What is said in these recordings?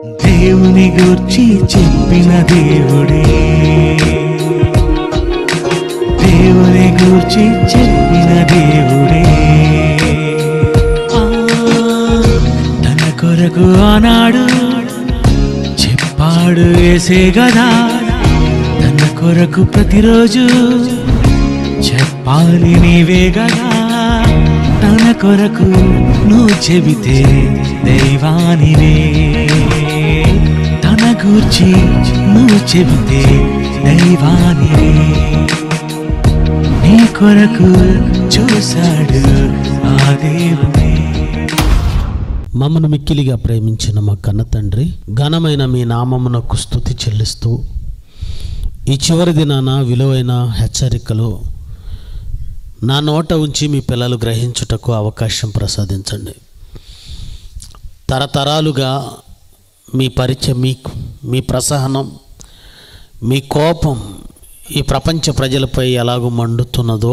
దేవుని గూర్చి చెప్పిన దేవుడే దేవుని గూర్చి చెప్పిన దేవుడే ఆ, తన కొరకు ఆనాడు చెప్పాడు వేసే గదా తన కొరకు ప్రతిరోజు చెప్పాలి నీవే గదా తన కొరకు నువ్వు చెబితే దైవానివే తన గూర్చి నువ్వు చెబితే దైవానివే నీ కొరకు చూశాడు ఆ దేవుడే మమ్మను మిక్కిలిగా ప్రేమించిన మా కన్న తండ్రి ఘనమైన మీ నామమునకు స్థుతి చెల్లిస్తూ ఈ చివరి దినాన విలువైన హెచ్చరికలు నా నోట ఉంచి మీ పిల్లలు గ్రహించుటకు అవకాశం ప్రసాదించండి తరతరాలుగా మీ పరిచయం మీ మీ ప్రసహనం మీ కోపం ఈ ప్రపంచ ప్రజలపై ఎలాగూ మండుతున్నదో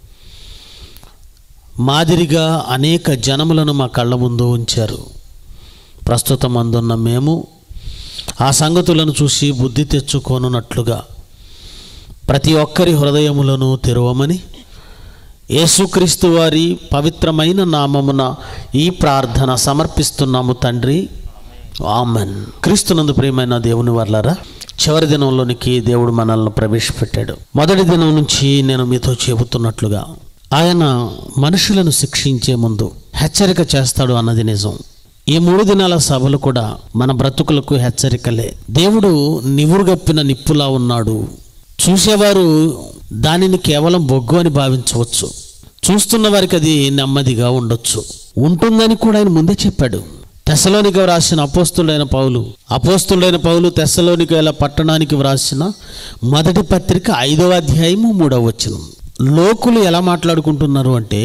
మాదిరిగా అనేక జనములను మా కళ్ళ ముందు ఉంచారు ప్రస్తుతం అందున్న మేము ఆ సంగతులను చూసి బుద్ధి తెచ్చుకోనున్నట్లుగా ప్రతి ఒక్కరి హృదయములను తెరవమని యేసుక్రీస్తు వారి పవిత్రమైన నామమున ఈ ప్రార్థన సమర్పిస్తున్నాము తండ్రి ఆమెన్ క్రీస్తునందు ప్రియమైన దేవుని వర్లారా చివరి దినంలోనికి దేవుడు మనల్ని ప్రవేశపెట్టాడు మొదటి దినం నుంచి నేను మీతో చెబుతున్నట్లుగా ఆయన మనుషులను శిక్షించే ముందు హెచ్చరిక చేస్తాడు అన్నది నిజం ఈ మూడు దినాల సభలు కూడా మన బ్రతుకులకు హెచ్చరికలే దేవుడు నివురుగప్పిన నిప్పులా ఉన్నాడు చూసేవారు దానిని కేవలం బొగ్గు అని భావించవచ్చు చూస్తున్న వారికి అది నెమ్మదిగా ఉండొచ్చు ఉంటుందని కూడా ఆయన ముందే చెప్పాడు తెసలోనిక వ్రాసిన అపోస్తుడైన పౌలు అపోస్తుడైన పౌలు తెసలోనికల పట్టణానికి వ్రాసిన మొదటి పత్రిక ఐదవ అధ్యాయము మూడవ వచనం లోకులు ఎలా మాట్లాడుకుంటున్నారు అంటే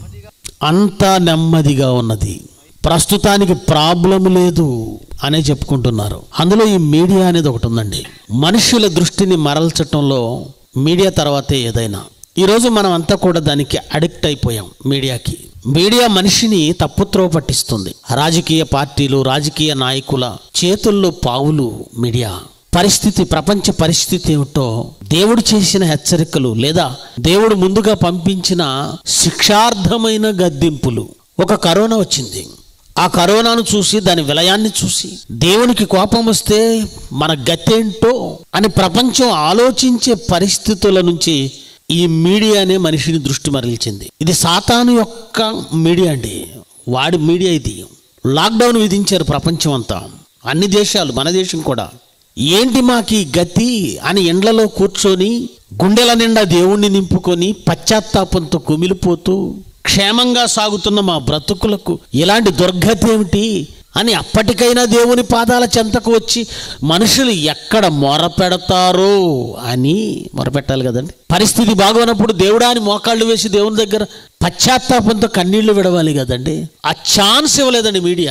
అంతా నెమ్మదిగా ఉన్నది ప్రస్తుతానికి ప్రాబ్లం లేదు అనే చెప్పుకుంటున్నారు అందులో ఈ మీడియా అనేది ఒకటి ఉందండి మనుషుల దృష్టిని మరల్చటంలో మీడియా తర్వాతే ఏదైనా ఈరోజు మనం అంతా కూడా దానికి అడిక్ట్ అయిపోయాం మీడియాకి మీడియా మనిషిని తప్పుత్రోవ పట్టిస్తుంది రాజకీయ పార్టీలు రాజకీయ నాయకుల చేతుల్లో పావులు మీడియా పరిస్థితి ప్రపంచ పరిస్థితి ఏమిటో దేవుడు చేసిన హెచ్చరికలు లేదా దేవుడు ముందుగా పంపించిన శిక్షార్హమైన గద్దింపులు ఒక కరోనా వచ్చింది ఆ కరోనాను చూసి దాని విలయాన్ని చూసి దేవునికి కోపం వస్తే మన గతేంటో అని ప్రపంచం ఆలోచించే పరిస్థితుల నుంచి ఈ మీడియానే మనిషిని దృష్టి మరల్చింది ఇది సాతాను యొక్క మీడియా అండి వాడి మీడియా ఇది లాక్డౌన్ విధించారు ప్రపంచం అంతా అన్ని దేశాలు మన దేశం కూడా ఏంటి మాకి గతి అని ఎండ్లలో కూర్చొని గుండెల నిండా దేవుణ్ణి నింపుకొని పశ్చాత్తాపంతో కుమిలిపోతూ క్షేమంగా సాగుతున్న మా బ్రతుకులకు ఇలాంటి దుర్గతి ఏమిటి అని అప్పటికైనా దేవుని పాదాల చెంతకు వచ్చి మనుషులు ఎక్కడ మొరపెడతారో అని మొరపెట్టాలి కదండి పరిస్థితి బాగోనప్పుడు దేవుడా అని మోకాళ్ళు వేసి దేవుని దగ్గర పశ్చాత్తాపంతో కన్నీళ్లు విడవాలి కదండి ఆ ఛాన్స్ ఇవ్వలేదండి మీడియా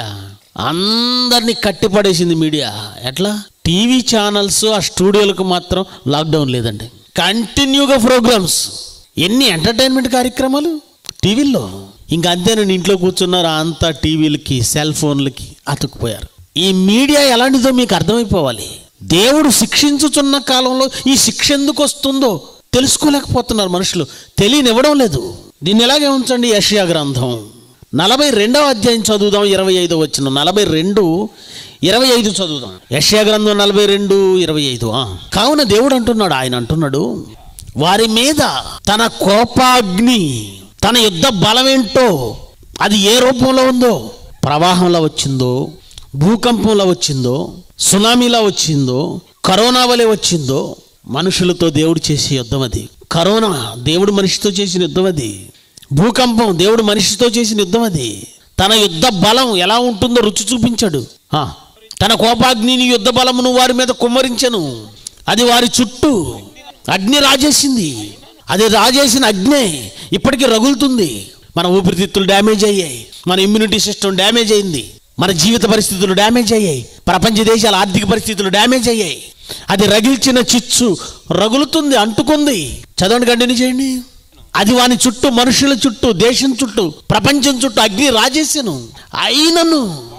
అందరినీ కట్టిపడేసింది మీడియా ఎట్లా టీవీ ఛానల్స్ ఆ స్టూడియోలకు మాత్రం లాక్డౌన్ లేదండి కంటిన్యూగా ప్రోగ్రామ్స్ ఎన్ని ఎంటర్టైన్మెంట్ కార్యక్రమాలు టీవీల్లో ఇంకా అంతేనండి ఇంట్లో కూర్చున్నారు అంతా టీవీలకి సెల్ ఫోన్లకి అతుక్కుపోయారు ఈ మీడియా ఎలాంటిదో మీకు అర్థమైపోవాలి దేవుడు శిక్షించుచున్న కాలంలో ఈ శిక్ష ఎందుకు వస్తుందో తెలుసుకోలేకపోతున్నారు మనుషులు తెలియనివ్వడం లేదు దీన్ని ఎలాగే ఉంచండి యషయా గ్రంథం నలభై రెండవ అధ్యాయం చదువుదాం ఇరవై ఐదు వచ్చిన నలభై రెండు ఇరవై ఐదు చదువుదాం యషయా గ్రంథం నలభై రెండు ఇరవై ఐదు ఆ. కావున దేవుడు అంటున్నాడు ఆయన అంటున్నాడు వారి మీద తన కోపాగ్ని తన యుద్ధ బలమేంటో అది ఏ రూపంలో ఉందో ప్రవాహంలో వచ్చిందో భూకంపంలో వచ్చిందో సునామీలా వచ్చిందో కరోనా వలె వచ్చిందో మనుషులతో దేవుడు చేసే యుద్ధం అది కరోనా దేవుడు మనిషితో చేసిన యుద్ధం అది భూకంపం దేవుడు మనిషితో చేసిన యుద్ధం అది తన యుద్ధ బలం ఎలా ఉంటుందో రుచి చూపించాడు ఆ, తన కోపాగ్నిని యుద్ధ బలమును వారి మీద కుమ్మరించను అది వారి చుట్టూ అగ్ని రాజేసింది అది రాజేసిన అగ్నే ఇప్పటికీ రగులుతుంది మన ఊపిరితిత్తులు డ్యామేజ్ అయ్యాయి మన ఇమ్యూనిటీ సిస్టమ్ డ్యామేజ్ అయింది మన జీవిత పరిస్థితులు డ్యామేజ్ అయ్యాయి ప్రపంచ దేశాల ఆర్థిక పరిస్థితులు డ్యామేజ్ అయ్యాయి అది రగిల్చిన చిచ్చు రగులుతుంది అంటుకుంది చదవండి కంటిన్యూ చేయండి అది వాని చుట్టూ మనుషుల చుట్టూ దేశం చుట్టూ ప్రపంచం చుట్టూ అగ్ని రాజేసాను అయినను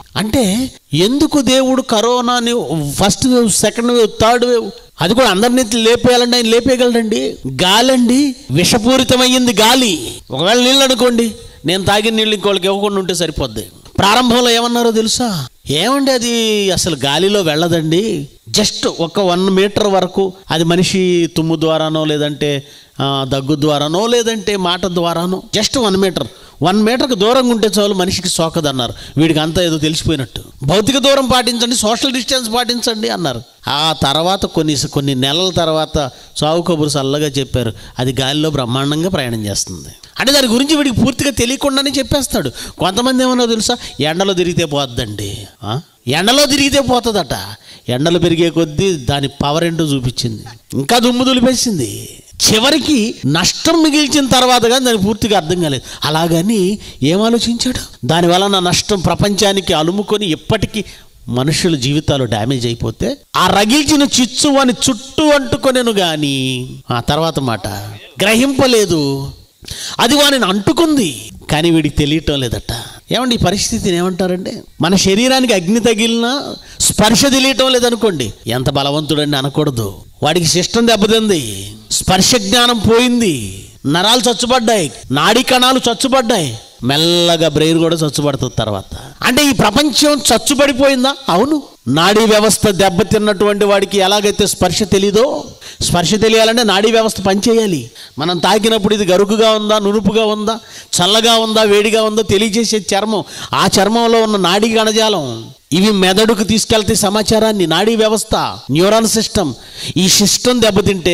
అంటే ఎందుకు దేవుడు కరోనాని first wave second wave third wave అది కూడా అందరినీ లేపేయాలండి ఆయన లేపేయగలడండి గాలండి విషపూరితమయ్యింది గాలి ఒకవేళ నీళ్ళు అనుకోండి నేను తాగిన నీళ్ళు ఇంకోళ్ళకి ఇవ్వకుండా ఉంటే సరిపోద్ది ప్రారంభంలో ఏమన్నారో తెలుసా ఏమండి అది అసలు గాలిలో వెళ్ళదండి జస్ట్ ఒక వన్ మీటర్ వరకు అది మనిషి తుమ్ము ద్వారానో లేదంటే ఆ, దగ్గు ద్వారానో లేదంటే మాట ద్వారానో జస్ట్ వన్ మీటర్ వన్ మీటర్కి దూరంగా ఉంటే చాలు మనిషికి సోకదన్నారు వీడికి అంతా ఏదో తెలిసిపోయినట్టు భౌతిక దూరం పాటించండి సోషల్ డిస్టెన్స్ పాటించండి అన్నారు ఆ తర్వాత కొన్ని కొన్ని నెలల తర్వాత చావు కబురు చల్లగా చెప్పారు అది గాలిలో బ్రహ్మాండంగా ప్రయాణం చేస్తుంది అంటే దాని గురించి వీడికి పూర్తిగా తెలియకుండానే చెప్పేస్తాడు కొంతమంది ఏమన్నా తెలుసా ఎండలో తిరిగితే పోద్దండి ఆ? ఎండలో తిరిగితే పోతుందట ఎండలు పెరిగే కొద్దీ దాని పవర్ ఏంటో చూపించింది ఇంకా దుమ్ము దులిపేసింది చివరికి నష్టం మిగిల్చిన తర్వాత కానీ దానికి పూర్తిగా అర్థం కాలేదు అలాగని ఏం ఆలోచించాడు దానివల్ల నా నష్టం ప్రపంచానికి అలుముకొని ఎప్పటికీ మనుషుల జీవితాలు డ్యామేజ్ అయిపోతే ఆ రగిల్చిన చిచ్చు అని చుట్టూ అంటుకొనేను గాని ఆ తర్వాత మాట గ్రహింపలేదు అది వానిని అంటుకుంది కానీ వీడికి తెలియటం లేదట ఏమండి ఈ పరిస్థితిని ఏమంటారండి మన శరీరానికి అగ్ని తగిలినా స్పర్శ తెలియటం లేదనుకోండి ఎంత బలవంతుడండి అనకూడదు వాడికి శిష్టం దెబ్బతింది స్పర్శ జ్ఞానం పోయింది నరాలు చచ్చుబడ్డాయి నాడీ కణాలు చచ్చుబడ్డాయి మెల్లగా బ్రెయిన్ కూడా చచ్చుబడుతుంది తర్వాత అంటే ఈ ప్రపంచం చచ్చుబడిపోయిందా అవును నాడీ వ్యవస్థ దెబ్బతిన్నటువంటి వాడికి ఎలాగైతే స్పర్శ తెలీదో స్పర్శ తెలియాలంటే నాడీ వ్యవస్థ పనిచేయాలి మనం తాకినప్పుడు ఇది గరుకుగా ఉందా నునుపుగా ఉందా చల్లగా ఉందా వేడిగా ఉందా తెలియజేసే చర్మం ఆ చర్మంలో ఉన్న నాడీ కణజాలం ఇవి మెదడుకు తీసుకెళ్తే సమాచారాన్ని నాడీ వ్యవస్థ న్యూరాన్ సిస్టమ్ ఈ సిస్టమ్ దెబ్బతింటే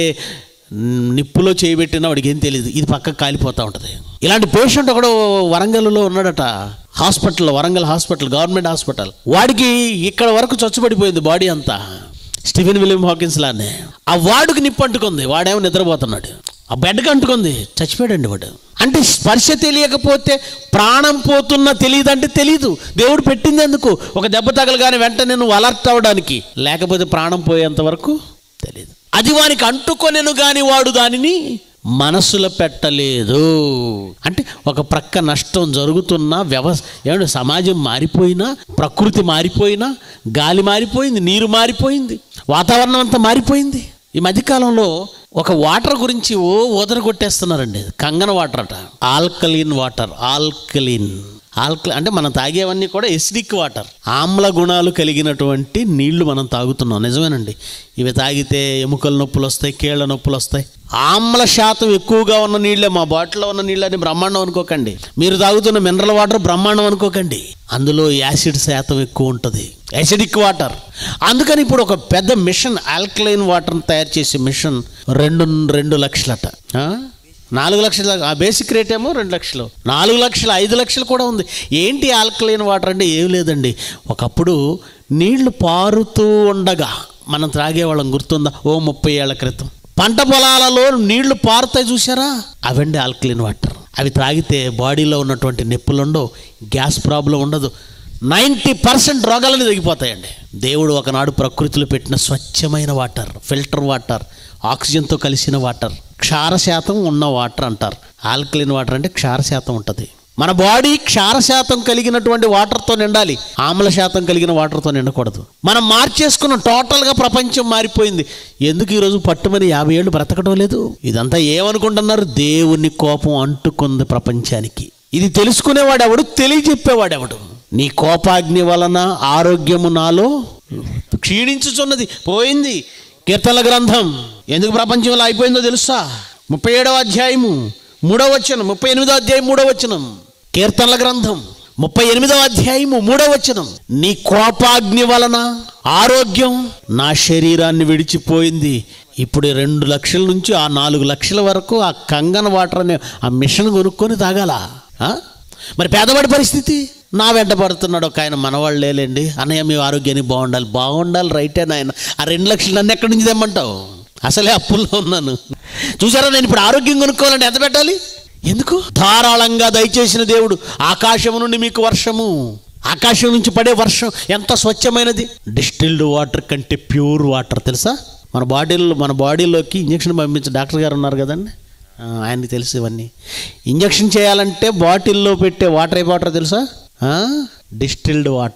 మ్, నిప్పులో చేయబెట్టినా వాడికి ఏం తెలియదు ఇది పక్కకు కాలిపోతూ ఉంటుంది ఇలాంటి పేషెంట్ ఒకడు వరంగల్లో ఉన్నాడట hospital Warangal hospital government hospital వాడికి ఇక్కడ వరకు చచ్చుబడిపోయింది బాడీ అంతా స్టీఫెన్ విలియం హాకిన్స్ లానే ఆ వాడుకి నిప్పు అంటుకుంది వాడేమో నిద్రపోతున్నాడు ఆ బెడ్కి అంటుకుంది చచ్చిపోయాడండి వాడు అంటే స్పర్శ తెలియకపోతే ప్రాణం పోతున్నా తెలియదంటే తెలియదు దేవుడు పెట్టింది ఎందుకు ఒక దెబ్బ తగలగానే వెంటనే నువ్వు అలర్ట్ అవ్వడానికి లేకపోతే ప్రాణం పోయేంత వరకు తెలియదు అది వానికి అంటుకొనెను గాని వాడు దానిని మనసులో పెట్టలేదు అంటే ఒక ప్రక్క నష్టం జరుగుతున్నా వ్యవస్థ ఏమంటే సమాజం మారిపోయినా ప్రకృతి మారిపోయినా గాలి మారిపోయింది నీరు మారిపోయింది వాతావరణం అంతా మారిపోయింది ఈ మధ్యకాలంలో ఒక వాటర్ గురించి ఓ ఊదర కొట్టేస్తున్నారండి కంగన వాటర్ అట ఆల్కలీన్ వాటర్ ఆల్కలీన్ ఆల్కలి అంటే మనం తాగేవన్నీ కూడా ఎసిడిక్ వాటర్ ఆమ్ల గుణాలు కలిగినటువంటి నీళ్లు మనం తాగుతున్నాం నిజమేనండి ఇవి తాగితే ఎముకల నొప్పులు వస్తాయి కీళ్ళ నొప్పులు వస్తాయి ఆమ్ల శాతం ఎక్కువగా ఉన్న నీళ్ళే మా బాటిల్లో ఉన్న నీళ్ళని బ్రహ్మాండం అనుకోకండి మీరు తాగుతున్న మినరల్ వాటర్ బ్రహ్మాండం అనుకోకండి అందులో యాసిడ్ శాతం ఎక్కువ ఉంటుంది యాసిడిక్ వాటర్ అందుకని ఇప్పుడు ఒక పెద్ద మిషన్ ఆల్కలైన్ వాటర్ని తయారు చేసే మిషన్ రెండు రెండు లక్షలట ఆ? నాలుగు లక్షల ఆ బేసిక్ రేట్ ఏమో రెండు లక్షలు నాలుగు లక్షలు ఐదు లక్షలు కూడా ఉంది ఏంటి ఆల్కలైన్ వాటర్ అంటే ఏం లేదండి ఒకప్పుడు నీళ్లు పారుతూ ఉండగా మనం త్రాగేవాళ్ళం గుర్తుందా ఓ ముప్పై ఏళ్ల క్రితం పంట పొలాలలో నీళ్లు పారుతాయి చూసారా అవండి ఆల్కలైన్ వాటర్ అవి త్రాగితే బాడీలో ఉన్నటువంటి నొప్పులు ఉండవు గ్యాస్ ప్రాబ్లం ఉండదు నైంటీ పర్సెంట్ రోగాలని తగ్గిపోతాయండి దేవుడు ఒకనాడు ప్రకృతిలో పెట్టిన స్వచ్ఛమైన వాటర్ ఫిల్టర్ వాటర్ ఆక్సిజన్తో కలిసిన వాటర్ క్షార శాతం ఉన్న వాటర్ అంటారు ఆల్కలిన్ వాటర్ అంటే క్షార శాతం ఉంటుంది మన బాడీ క్షార శాతం కలిగినటువంటి వాటర్తో నిండాలి ఆమ్ల శాతం కలిగిన వాటర్తో నిండకూడదు మనం మార్చేసుకున్న టోటల్గా ప్రపంచం మారిపోయింది ఎందుకు ఈరోజు పట్టుమని యాభై ఏళ్ళు బ్రతకడం లేదు ఇదంతా ఏమనుకుంటున్నారు దేవుని కోపం అంటుకుంది ప్రపంచానికి ఇది తెలుసుకునేవాడెవడు తెలియజెప్పేవాడెవడు నీ కోపాగ్ని వలన ఆరోగ్యము నాలో క్షీణించుచున్నది పోయింది కీర్తనల గ్రంథం ఎందుకు ప్రపంచంలో అయిపోయిందో తెలుసా ముప్పై ఏడవ అధ్యాయము మూడవ వచనం ముప్పై ఎనిమిదవ అధ్యాయం మూడవ వచనం కీర్తనల గ్రంథం ముప్పై ఎనిమిదవ అధ్యాయము మూడవ వచనం నీ కోపాగ్ని వలన ఆరోగ్యం నా శరీరాన్ని విడిచిపోయింది ఇప్పుడు ఈ రెండు లక్షల నుంచి ఆ నాలుగు లక్షల వరకు ఆ కంగన వాటర్ అనే ఆ మిషన్ కొనుక్కొని తాగాల ఆ? మరి పేదవాడి పరిస్థితి నా వెంట పడుతున్నాడు ఒక ఆయన మనవాళ్ళు లేలేండి అన్నయ్య మీ ఆరోగ్యానికి బాగుండాలి బాగుండాలి రైటే నాయన ఆ రెండు లక్షలు నన్ను ఎక్కడి నుంచి తెమ్మంటావు అసలే అప్పుల్లో ఉన్నాను చూసారా నేను ఇప్పుడు ఆరోగ్యం కొనుక్కోవాలంటే ఎంత పెట్టాలి ఎందుకు ధారాళంగా దయచేసిన దేవుడు ఆకాశం నుండి మీకు వర్షము ఆకాశం నుంచి పడే వర్షం ఎంత స్వచ్ఛమైనది డిస్టిల్డ్ వాటర్ కంటే ప్యూర్ వాటర్ తెలుసా మన బాడీలో మన బాడీలోకి ఇంజక్షన్ పంపించే డాక్టర్ గారు ఉన్నారు కదండి ఆ, ఆయనకి తెలుసు ఇవన్నీ ఇంజక్షన్ చేయాలంటే బాటిల్లో పెట్టే వాటర్ ఏ వాటర్ తెలుసా distilled water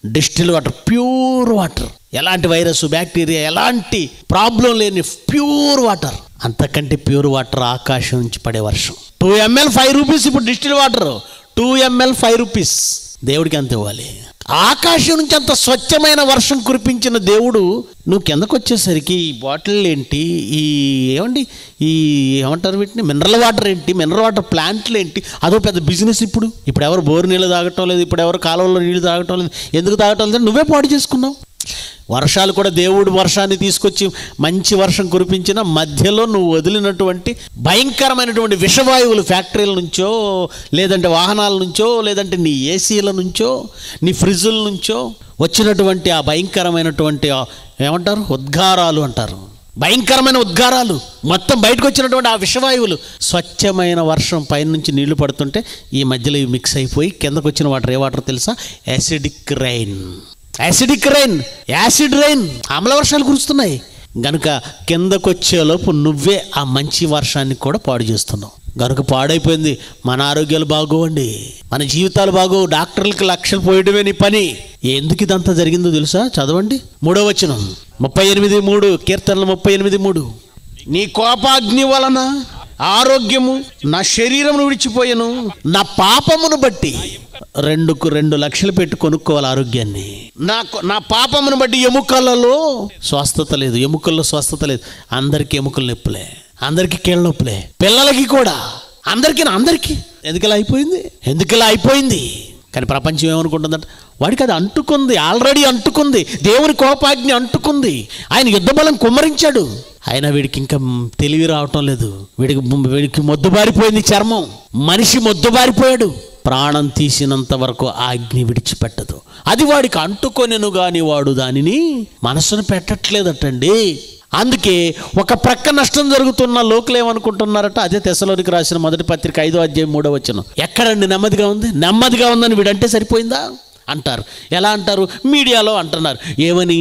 distil water pure water ఎలాంటి వైరస్ బ్యాక్టీరియా ఎలాంటి ప్రాబ్లం లేని ప్యూర్ వాటర్ అంతకంటే ప్యూర్ వాటర్ ఆకాశం నుంచి పడే వర్షం టూ ఎంఎల్ ఫైవ్ రూపీస్ ఇప్పుడు distil water two ML five rupees దేవుడికి అంత ఇవ్వాలి ఆకాశం నుంచి అంత స్వచ్ఛమైన వర్షం కురిపించిన దేవుడు నువ్వు కిందకు వచ్చేసరికి ఈ బాటిల్ ఏంటి ఈ ఏమండి ఈ ఏమంటారు వీటిని మినరల్ వాటర్ ఏంటి మినరల్ వాటర్ ప్లాంట్లు ఏంటి అదో పెద్ద బిజినెస్ ఇప్పుడు ఇప్పుడు ఎవరు బోరు నీళ్ళు తాగటం లేదు ఇప్పుడు ఎవరు కాలువలో నీళ్ళు తాగటం లేదు ఎందుకు తాగటం లేదు నువ్వే పాడు చేసుకున్నావు వర్షాలు కూడా దేవుడు వర్షాన్ని తీసుకొచ్చి మంచి వర్షం కురిపించిన మధ్యలో నువ్వు వదిలినటువంటి భయంకరమైనటువంటి విషవాయువులు ఫ్యాక్టరీల నుంచో లేదంటే వాహనాల నుంచో లేదంటే నీ ఏసీల నుంచో నీ ఫ్రిడ్జుల నుంచో వచ్చినటువంటి ఆ భయంకరమైనటువంటి ఆ ఏమంటారు ఉద్గారాలు అంటారు భయంకరమైన ఉద్గారాలు మొత్తం బయటకు వచ్చినటువంటి ఆ విషవాయువులు స్వచ్ఛమైన వర్షం పైనుంచి నీళ్లు పడుతుంటే ఈ మధ్యలో ఇవి మిక్స్ అయిపోయి కిందకు వచ్చిన వాటర్ ఏ వాటర్ తెలుసా acidic rain acidic rain acid rain ఆమ్ల వర్షాలు కురుస్తున్నాయి గనుక కిందకొచ్చేలోపు నువ్వే ఆ మంచి వర్షాన్ని కూడా పాడు చేస్తున్నావు గనుక పాడైపోయింది మన ఆరోగ్యాలు బాగోవండి మన జీవితాలు బాగోవు డాక్టర్లకి లక్షలు పోయడమే నీ పని ఎందుకు ఇదంతా జరిగిందో తెలుసా చదవండి మూడో వచనం ముప్పై ఎనిమిది మూడు కీర్తనలు ముప్పై ఎనిమిది మూడు నీ కోపాగ్ని వలన ఆరోగ్యము నా శరీరమును విడిచిపోయాను నా పాపమును బట్టి రెండుకు రెండు లక్షలు పెట్టి కొనుక్కోవాలి ఆరోగ్యాన్ని నా నా పాపమును బట్టి ఎముకలలో స్వస్థత లేదు ఎముకల్లో స్వస్థత లేదు అందరికీ ఎముకలు నొప్పులే అందరికీ కీళ్ళ నొప్పులే పిల్లలకి కూడా అందరికీ అందరికీ ఎందుకలా అయిపోయింది ఎందుకలా అయిపోయింది కానీ ప్రపంచం ఏమనుకుంటుందంటే వాడికి అది అంటుకుంది ఆల్రెడీ అంటుకుంది దేవుని కోపాగ్ని అంటుకుంది ఆయన యుద్ధ బలం కుమ్మరించాడు అయినా వీడికి ఇంకా తెలివి రావటం లేదు వీడికి వీడికి మొద్దుబారిపోయింది చర్మం మనిషి మొద్దుబారిపోయాడు ప్రాణం తీసినంత వరకు ఆ అగ్ని విడిచిపెట్టదు అది వాడికి అంటుకొనెను గాని వాడు దానిని మనసును పెట్టట్లేదటండి అందుకే ఒక ప్రక్క నష్టం జరుగుతున్న లోకులు ఏమనుకుంటున్నారట అదే తెసలోనికి రాసిన మొదటి పత్రిక ఐదో అధ్యాయం మూడో వచ్చిన ఎక్కడండి నెమ్మదిగా ఉంది నెమ్మదిగా ఉందని వీడంటే సరిపోయిందా అంటారు ఎలా అంటారు మీడియాలో అంటున్నారు ఏమని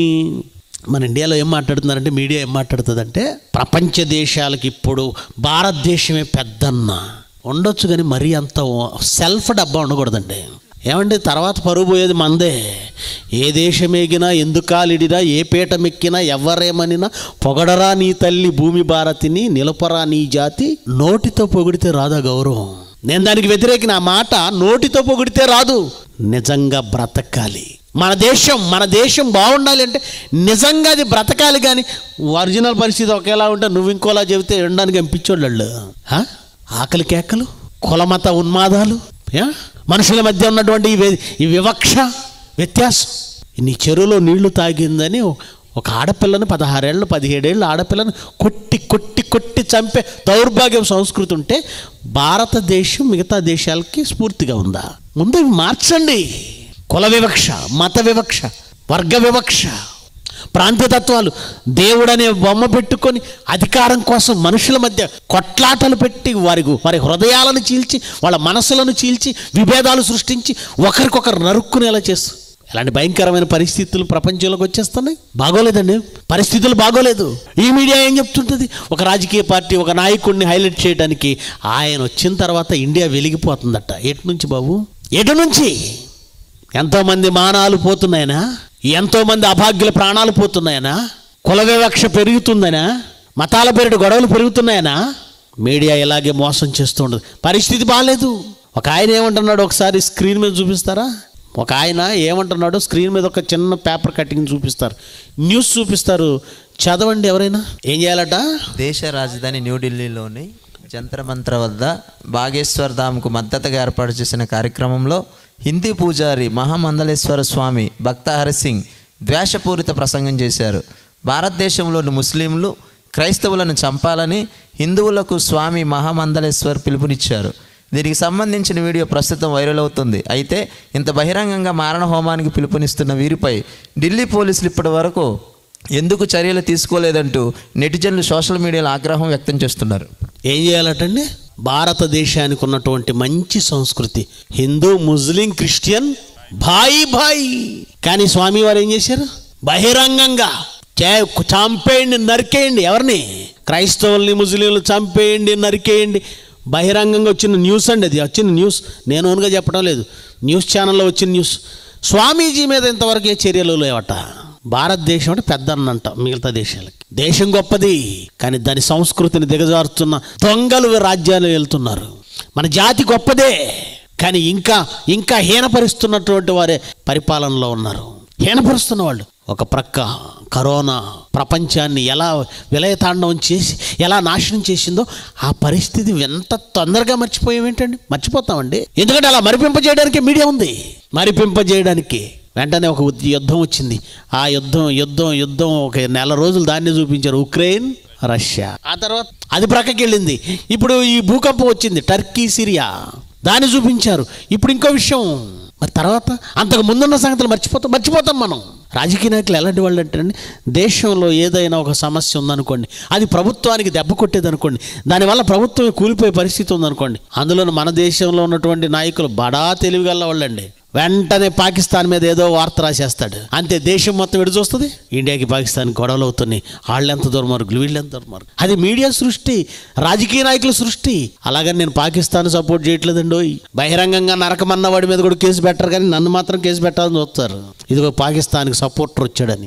మన ఇండియాలో ఏం మాట్లాడుతున్నారంటే మీడియా ఏం మాట్లాడుతుందంటే ప్రపంచ దేశాలకి ఇప్పుడు భారతదేశమే పెద్దన్న ఉండొచ్చు కానీ మరీ అంత సెల్ఫ్ డబ్బా ఉండకూడదండి ఏమండి తర్వాత పరుగు పోయేది మందే ఏ దేశమేగినా ఎందుకాలిడినా ఏ పీట మెక్కినా ఎవరేమనినా పొగడరా నీ తల్లి భూమి భారతిని నిలపరా నీ జాతి నోటితో పొగిడితే రాదా గౌరవం నేను దానికి వ్యతిరేకి నా మాట నోటితో పొగిడితే రాదు నిజంగా బ్రతకాలి మన దేశం మన దేశం బాగుండాలి అంటే నిజంగా అది బ్రతకాలి కానీ ఒరిజినల్ పరిస్థితి ఒకేలా ఉంటే నువ్వు ఇంకోలా చెబితే వినడానికి ఎంపించోళ్ళు ఆకలి కేకలు కులమత ఉన్మాదాలు యా? మనుషుల మధ్య ఉన్నటువంటి ఈ వి- ఈ వివక్ష వ్యత్యాసం నీ చెరువులో నీళ్లు తాగిందని ఒక ఆడపిల్లని పదహారేళ్ళు పదిహేడేళ్ళు ఆడపిల్లని కొట్టి కొట్టి కొట్టి చంపే దౌర్భాగ్యం సంస్కృతి ఉంటే భారతదేశం మిగతా దేశాలకి స్ఫూర్తిగా ఉందా ముందు ఇవి మార్చండి కుల వివక్ష మత వివక్ష వర్గ వివక్ష ప్రాంతీయతత్వాలు దేవుడనే బొమ్మ పెట్టుకొని అధికారం కోసం మనుషుల మధ్య కొట్లాటలు పెట్టి వారి వారి హృదయాలను చీల్చి వాళ్ళ మనసులను చీల్చి విభేదాలు సృష్టించి ఒకరికొకరు నరుక్కునేలా చేస్తూ ఇలాంటి భయంకరమైన పరిస్థితులు ప్రపంచంలోకి వచ్చేస్తున్నాయి బాగోలేదండి పరిస్థితులు బాగోలేదు ఈ మీడియా ఏం చెప్తుంటుంది ఒక రాజకీయ పార్టీ ఒక నాయకుడిని హైలైట్ చేయడానికి ఆయన వచ్చిన తర్వాత ఇండియా వెలిగిపోతుందట ఎటు నుంచి బాబు ఎటు నుంచి ఎంతోమంది మానాలు పోతున్నాయనా ఎంతోమంది అభాగ్యుల ప్రాణాలు పోతున్నాయనా కుల వివక్ష పెరుగుతుందనా మతాల పేరిట గొడవలు పెరుగుతున్నాయనా మీడియా ఇలాగే మోసం చేస్తూ ఉండదు పరిస్థితి బాగాలేదు ఒక ఆయన ఏమంటున్నాడు ఒకసారి స్క్రీన్ మీద చూపిస్తారా ఒక ఆయన ఏమంటున్నాడు స్క్రీన్ మీద ఒక చిన్న పేపర్ కటింగ్ చూపిస్తారు న్యూస్ చూపిస్తారు చదవండి ఎవరైనా ఏం చేయాలట దేశ రాజధాని న్యూఢిల్లీలోని జంతర్ మంత్ర వద్ద బాగేశ్వర్ ధామ్కు మద్దతుగా ఏర్పాటు చేసిన కార్యక్రమంలో హిందీ పూజారి మహామందలేశ్వర స్వామి భక్త హరిసింగ్ ద్వేషపూరిత ప్రసంగం చేశారు భారతదేశంలోని ముస్లింలు క్రైస్తవులను చంపాలని హిందువులకు స్వామి మహామందలేశ్వర్ పిలుపునిచ్చారు దీనికి సంబంధించిన వీడియో ప్రస్తుతం వైరల్ అవుతుంది అయితే ఇంత బహిరంగంగా మారణ హోమానికి పిలుపునిస్తున్న వీరిపై ఢిల్లీ పోలీసులు ఇప్పటి వరకు ఎందుకు చర్యలు తీసుకోలేదంటూ నెటిజన్లు సోషల్ మీడియాలో ఆగ్రహం వ్యక్తం చేస్తున్నారు ఏం చేయాలటండి భారతదేశానికి ఉన్నటువంటి మంచి సంస్కృతి హిందూ ముస్లిం క్రిస్టియన్ భాయి భాయి కానీ స్వామివారు ఏం చేశారు బహిరంగంగా చే- చంపేయండి నరికేయండి ఎవరిని క్రైస్తవుల్ని ముస్లింలు చంపేయండి నరికేయండి బహిరంగంగా వచ్చిన న్యూస్ అండి అది వచ్చిన న్యూస్ నేను ఓన్గా చెప్పడం లేదు న్యూస్ ఛానల్లో వచ్చిన న్యూస్ స్వామీజీ మీద ఇంతవరకు ఏ చర్యలు లేవట భారతదేశం అంటే పెద్ద అన్నంట మిగతా దేశాలకి దేశం గొప్పది కానీ దాని సంస్కృతిని దిగజారుతున్న దొంగలు రాజ్యాలు వెళ్తున్నారు మన జాతి గొప్పదే కానీ ఇంకా ఇంకా హీనపరుస్తున్నటువంటి వారే పరిపాలనలో ఉన్నారు హీనపరుస్తున్న వాళ్ళు ఒక ప్రక్క కరోనా ప్రపంచాన్ని ఎలా విలయతాండవం చేసి ఎలా నాశనం చేసిందో ఆ పరిస్థితి ఎంత తొందరగా మర్చిపోయామేంటండి మర్చిపోతామండి ఎందుకంటే అలా మరిపింపజేయడానికి మీడియా ఉంది మరిపింపజేయడానికి వెంటనే ఒక ఉద్- యుద్ధం వచ్చింది ఆ యుద్ధం యుద్ధం యుద్ధం ఒక నెల రోజులు దాన్ని చూపించారు ఉక్రెయిన్ రష్యా ఆ తర్వాత అది ప్రక్కకి వెళ్ళింది ఇప్పుడు ఈ భూకంపం వచ్చింది టర్కీ సిరియా దాన్ని చూపించారు ఇప్పుడు ఇంకో విషయం మరి తర్వాత అంతకు ముందున్న సంగతులు మర్చిపోతాం మర్చిపోతాం మనం రాజకీయ నాయకులు ఎలాంటి వాళ్ళు అంటారండి దేశంలో ఏదైనా ఒక సమస్య ఉందనుకోండి అది ప్రభుత్వానికి దెబ్బ కొట్టేది అనుకోండి దానివల్ల ప్రభుత్వం కూలిపోయే పరిస్థితి ఉందనుకోండి అందులో మన దేశంలో ఉన్నటువంటి నాయకులు బడా తెలివిగల వాళ్ళండి వెంటనే పాకిస్తాన్ మీద ఏదో వార్త రాసేస్తాడు అంతే దేశం మొత్తం ఎడు చూస్తుంది ఇండియాకి పాకిస్తాన్ గొడవలు అవుతున్నాయి వాళ్ళు ఎంత దుర్మార్గులు వీళ్ళు ఎంత దుర్మార్గులు అది మీడియా సృష్టి రాజకీయ నాయకుల సృష్టి అలాగని నేను పాకిస్తాన్ సపోర్ట్ చేయట్లేదండి ఓయ్. బహిరంగంగా నరకమన్న వాడి మీద కూడా కేసు పెట్టరు కానీ నన్ను మాత్రం కేసు పెట్టాలని చూస్తారు ఇదిగో పాకిస్తాన్కి సపోర్టర్ వచ్చాడని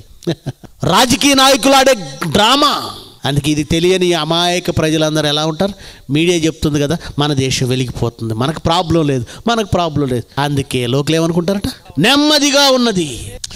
రాజకీయ నాయకులు ఆడే డ్రామా అందుకే ఇది తెలియని అమాయక ప్రజలందరూ ఎలా ఉంటారు మీడియా చెప్తుంది కదా మన దేశం వెలిగిపోతుంది మనకు ప్రాబ్లం లేదు మనకు ప్రాబ్లం లేదు అందుకే లోకలు ఏమనుకుంటారట నెమ్మదిగా ఉన్నది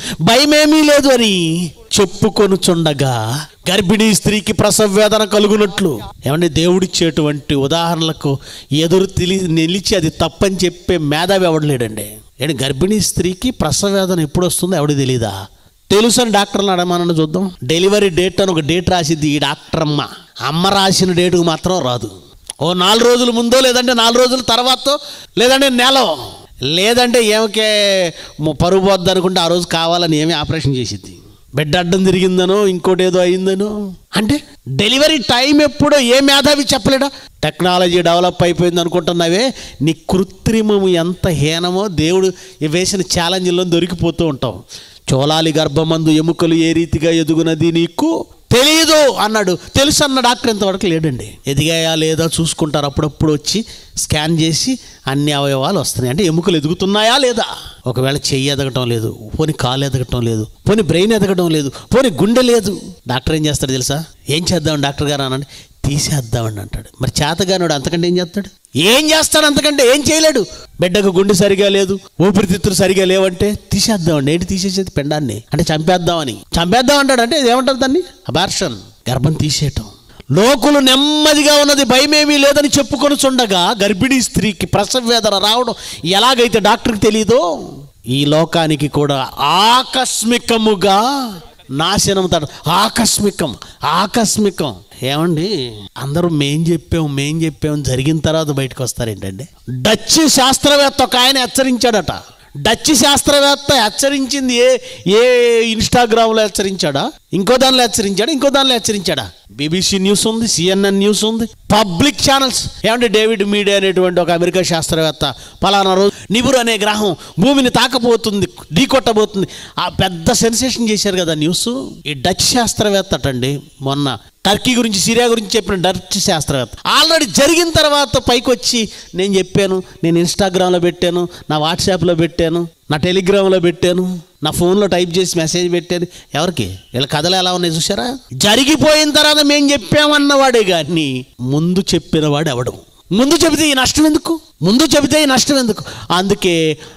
భయమేమీ లేదు అని చెప్పుకొనుచుండగా గర్భిణీ స్త్రీకి ప్రసవ వేదన కలుగునట్లు ఏమంటే దేవుడిచ్చేటువంటి ఉదాహరణలకు ఎదురు తిలి నిలిచి అది తప్పని చెప్పే మేధావి ఎవడలేడండి ఏంటి గర్భిణీ స్త్రీకి ప్రసవ వేదన ఎప్పుడు వస్తుందో ఎవడు తెలీదా తెలుసు అని డాక్టర్ని అడగమని చూద్దాం డెలివరీ డేట్ అని ఒక డేట్ రాసిద్ది ఈ డాక్టర్ అమ్మ అమ్మ రాసిన డేటుకు మాత్రం రాదు ఓ నాలుగు రోజుల ముందో లేదంటే నాలుగు రోజుల తర్వాతో లేదంటే నెల లేదంటే ఏమకే ము- పరుగు పోద్ది అనుకుంటే ఆ రోజు కావాలని ఏమి ఆపరేషన్ చేసిద్ది బెడ్ అడ్డం తిరిగిందనో ఇంకోటి ఏదో అయిందనో అంటే డెలివరీ టైం ఎప్పుడో ఏ మేధావి చెప్పలేడా టెక్నాలజీ డెవలప్ అయిపోయింది అనుకుంటున్నావే నీ కృత్రిమం ఎంత హీనమో దేవుడు వేసిన ఛాలెంజ్లో దొరికిపోతూ ఉంటావు చోళాలి గర్భమందు ఎముకలు ఏ రీతిగా ఎదుగునది నీకు తెలియదు అన్నాడు తెలుసు అన్న డాక్టర్ ఇంతవరకు లేడండి ఎదిగాయా లేదా చూసుకుంటారు అప్పుడప్పుడు వచ్చి స్కాన్ చేసి అన్ని అవయవాలు వస్తున్నాయి అంటే ఎముకలు ఎదుగుతున్నాయా లేదా ఒకవేళ చెయ్యి ఎదగటం లేదు పోని కాలు ఎదగటం లేదు పోని బ్రెయిన్ ఎదగటం లేదు పోని గుండె లేదు డాక్టర్ ఏం చేస్తాడు తెలుసా ఏం చేద్దాం డాక్టర్ గారు అనండి తీసేద్దామండి అంటాడు మరి చేతగానుడు అంతకంటే ఏం చేస్తాడు ఏం చేస్తాడు అంతకంటే ఏం చేయలేడు బిడ్డకు గుండె సరిగా లేదు ఊపిరితిత్తులు సరిగా లేవంటే తీసేద్దామండి ఏంటి తీసేసేది పిండాన్ని అంటే చంపేద్దామని చంపేద్దాం అంటాడు అంటే ఏమంటారు దాన్ని అబార్షన్ గర్భం తీసేయటం లోకులు నెమ్మదిగా ఉన్నది భయమేమీ లేదని చెప్పుకొని చుండగా గర్భిణీ స్త్రీకి ప్రసవ వేదన రావడం ఎలాగైతే డాక్టర్కి తెలియదో ఈ లోకానికి కూడా ఆకస్మికముగా నాశనం తడ ఆకస్మికం ఆకస్మికం ఏమండి అందరూ మేం చెప్పాం మేం చెప్పాం జరిగిన తర్వాత బయటకు వస్తారేంటండి డచ్ శాస్త్రవేత్త ఒక ఆయన హెచ్చరించాడట డచ్ శాస్త్రవేత్త హెచ్చరించింది ఏ ఏ ఇన్స్టాగ్రామ్లో హెచ్చరించాడా ఇంకో దానిలో హెచ్చరించాడా ఇంకో దానిలో హెచ్చరించాడా బీబీసీ న్యూస్ ఉంది సిఎన్ఎన్ న్యూస్ ఉంది పబ్లిక్ ఛానల్స్ ఏమంటే డేవిడ్ మీడియా అనేటువంటి ఒక అమెరికా శాస్త్రవేత్త పలానా రోజు నిబురు అనే గ్రహం భూమిని తాకబోతుంది ఢీకొట్టబోతుంది ఆ పెద్ద సెన్సేషన్ చేశారు కదా న్యూస్ ఈ డచ్ శాస్త్రవేత్త అటండి మొన్న టర్కీ గురించి సిరియా గురించి చెప్పిన డచ్ శాస్త్రవేత్త ఆల్రెడీ జరిగిన తర్వాత పైకి వచ్చి నేను చెప్పాను నేను ఇన్స్టాగ్రామ్లో పెట్టాను నా వాట్సాప్లో పెట్టాను నా టెలిగ్రామ్లో పెట్టాను నా ఫోన్లో టైప్ చేసి మెసేజ్ పెట్టాను ఎవరికి వీళ్ళ కథలు ఎలా ఉన్నాయి చూసారా జరిగిపోయిన తర్వాత మేము చెప్పామన్నవాడే కానీ ముందు చెప్పిన వాడు ఎవడు ముందు చెబితే ఈ నష్టం ఎందుకు ముందు చెబితే ఈ నష్టం ఎందుకు అందుకే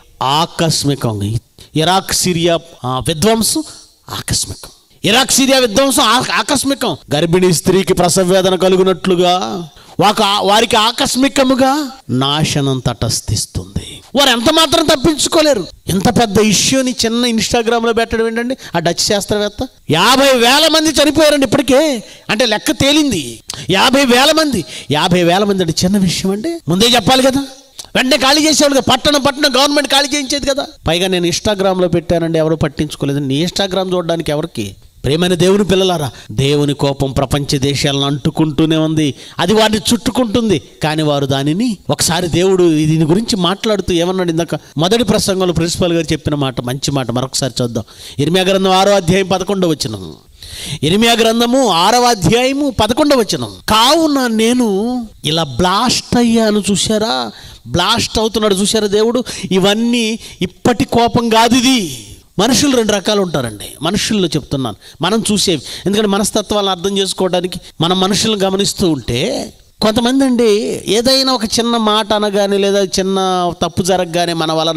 ఆకస్మికం ఇరాక్ సిరియా ఆ, విధ్వంసం ఆకస్మికం ఇరాక్ సిరియా విధ్వంసం ఆ- ఆకస్మికం గర్భిణీ స్త్రీకి ప్రసవ వేదన కలుగునట్లుగా వాక వారికి ఆకస్మికముగా నాశనం తటస్థిస్తుంది వారు ఎంత మాత్రం తప్పించుకోలేరు ఇంత పెద్ద ఇష్యూని చిన్న ఇన్స్టాగ్రామ్లో పెట్టడం ఏంటండి ఆ డచ్ శాస్త్రవేత్త యాభై వేల మంది చనిపోయారండి ఇప్పటికే అంటే లెక్క తేలింది యాభై వేల మంది యాభై వేల మంది అంటే చిన్న విషయం అండి ముందే చెప్పాలి కదా వెంటనే ఖాళీ చేసేవాడు కదా పట్టణం పట్టణం గవర్నమెంట్ ఖాళీ చేయించేది కదా పైగా నేను ఇన్స్టాగ్రామ్లో పెట్టానండి ఎవరు పట్టించుకోలేదు నీ ఇన్స్టాగ్రామ్ చూడడానికి ఎవరికి ప్రేమైన దేవుని పిల్లలారా దేవుని కోపం ప్రపంచ దేశాలను అంటుకుంటూనే ఉంది అది వారిని చుట్టుకుంటుంది కానీ వారు దానిని ఒకసారి దేవుడు దీని గురించి మాట్లాడుతూ ఏమన్నాడు ఇందాక మొదటి ప్రసంగంలో ప్రిన్సిపల్ గారు చెప్పిన మాట మంచి మాట మరొకసారి చూద్దాం ఇర్మియా గ్రంథం ఆరో అధ్యాయం పదకొండో వచ్చిన ఇరిమియా గ్రంథము ఆరవ అధ్యాయము పదకొండవ వచనం కావున నేను ఇలా బ్లాస్ట్ అయ్యాను చూసారా బ్లాస్ట్ అవుతున్నాడు చూసారా దేవుడు ఇవన్నీ ఇప్పటి కోపం కాదు ఇది మనుషులు రెండు రకాలు ఉంటారండి మనుషుల్లో చెప్తున్నాను మనం చూసేవి ఎందుకంటే మనస్తత్వాలను అర్థం చేసుకోవడానికి మనం మనుషులను గమనిస్తూ ఉంటే కొంతమంది అండి ఏదైనా ఒక చిన్న మాట అనగానే లేదా చిన్న తప్పు జరగగానే మన వలన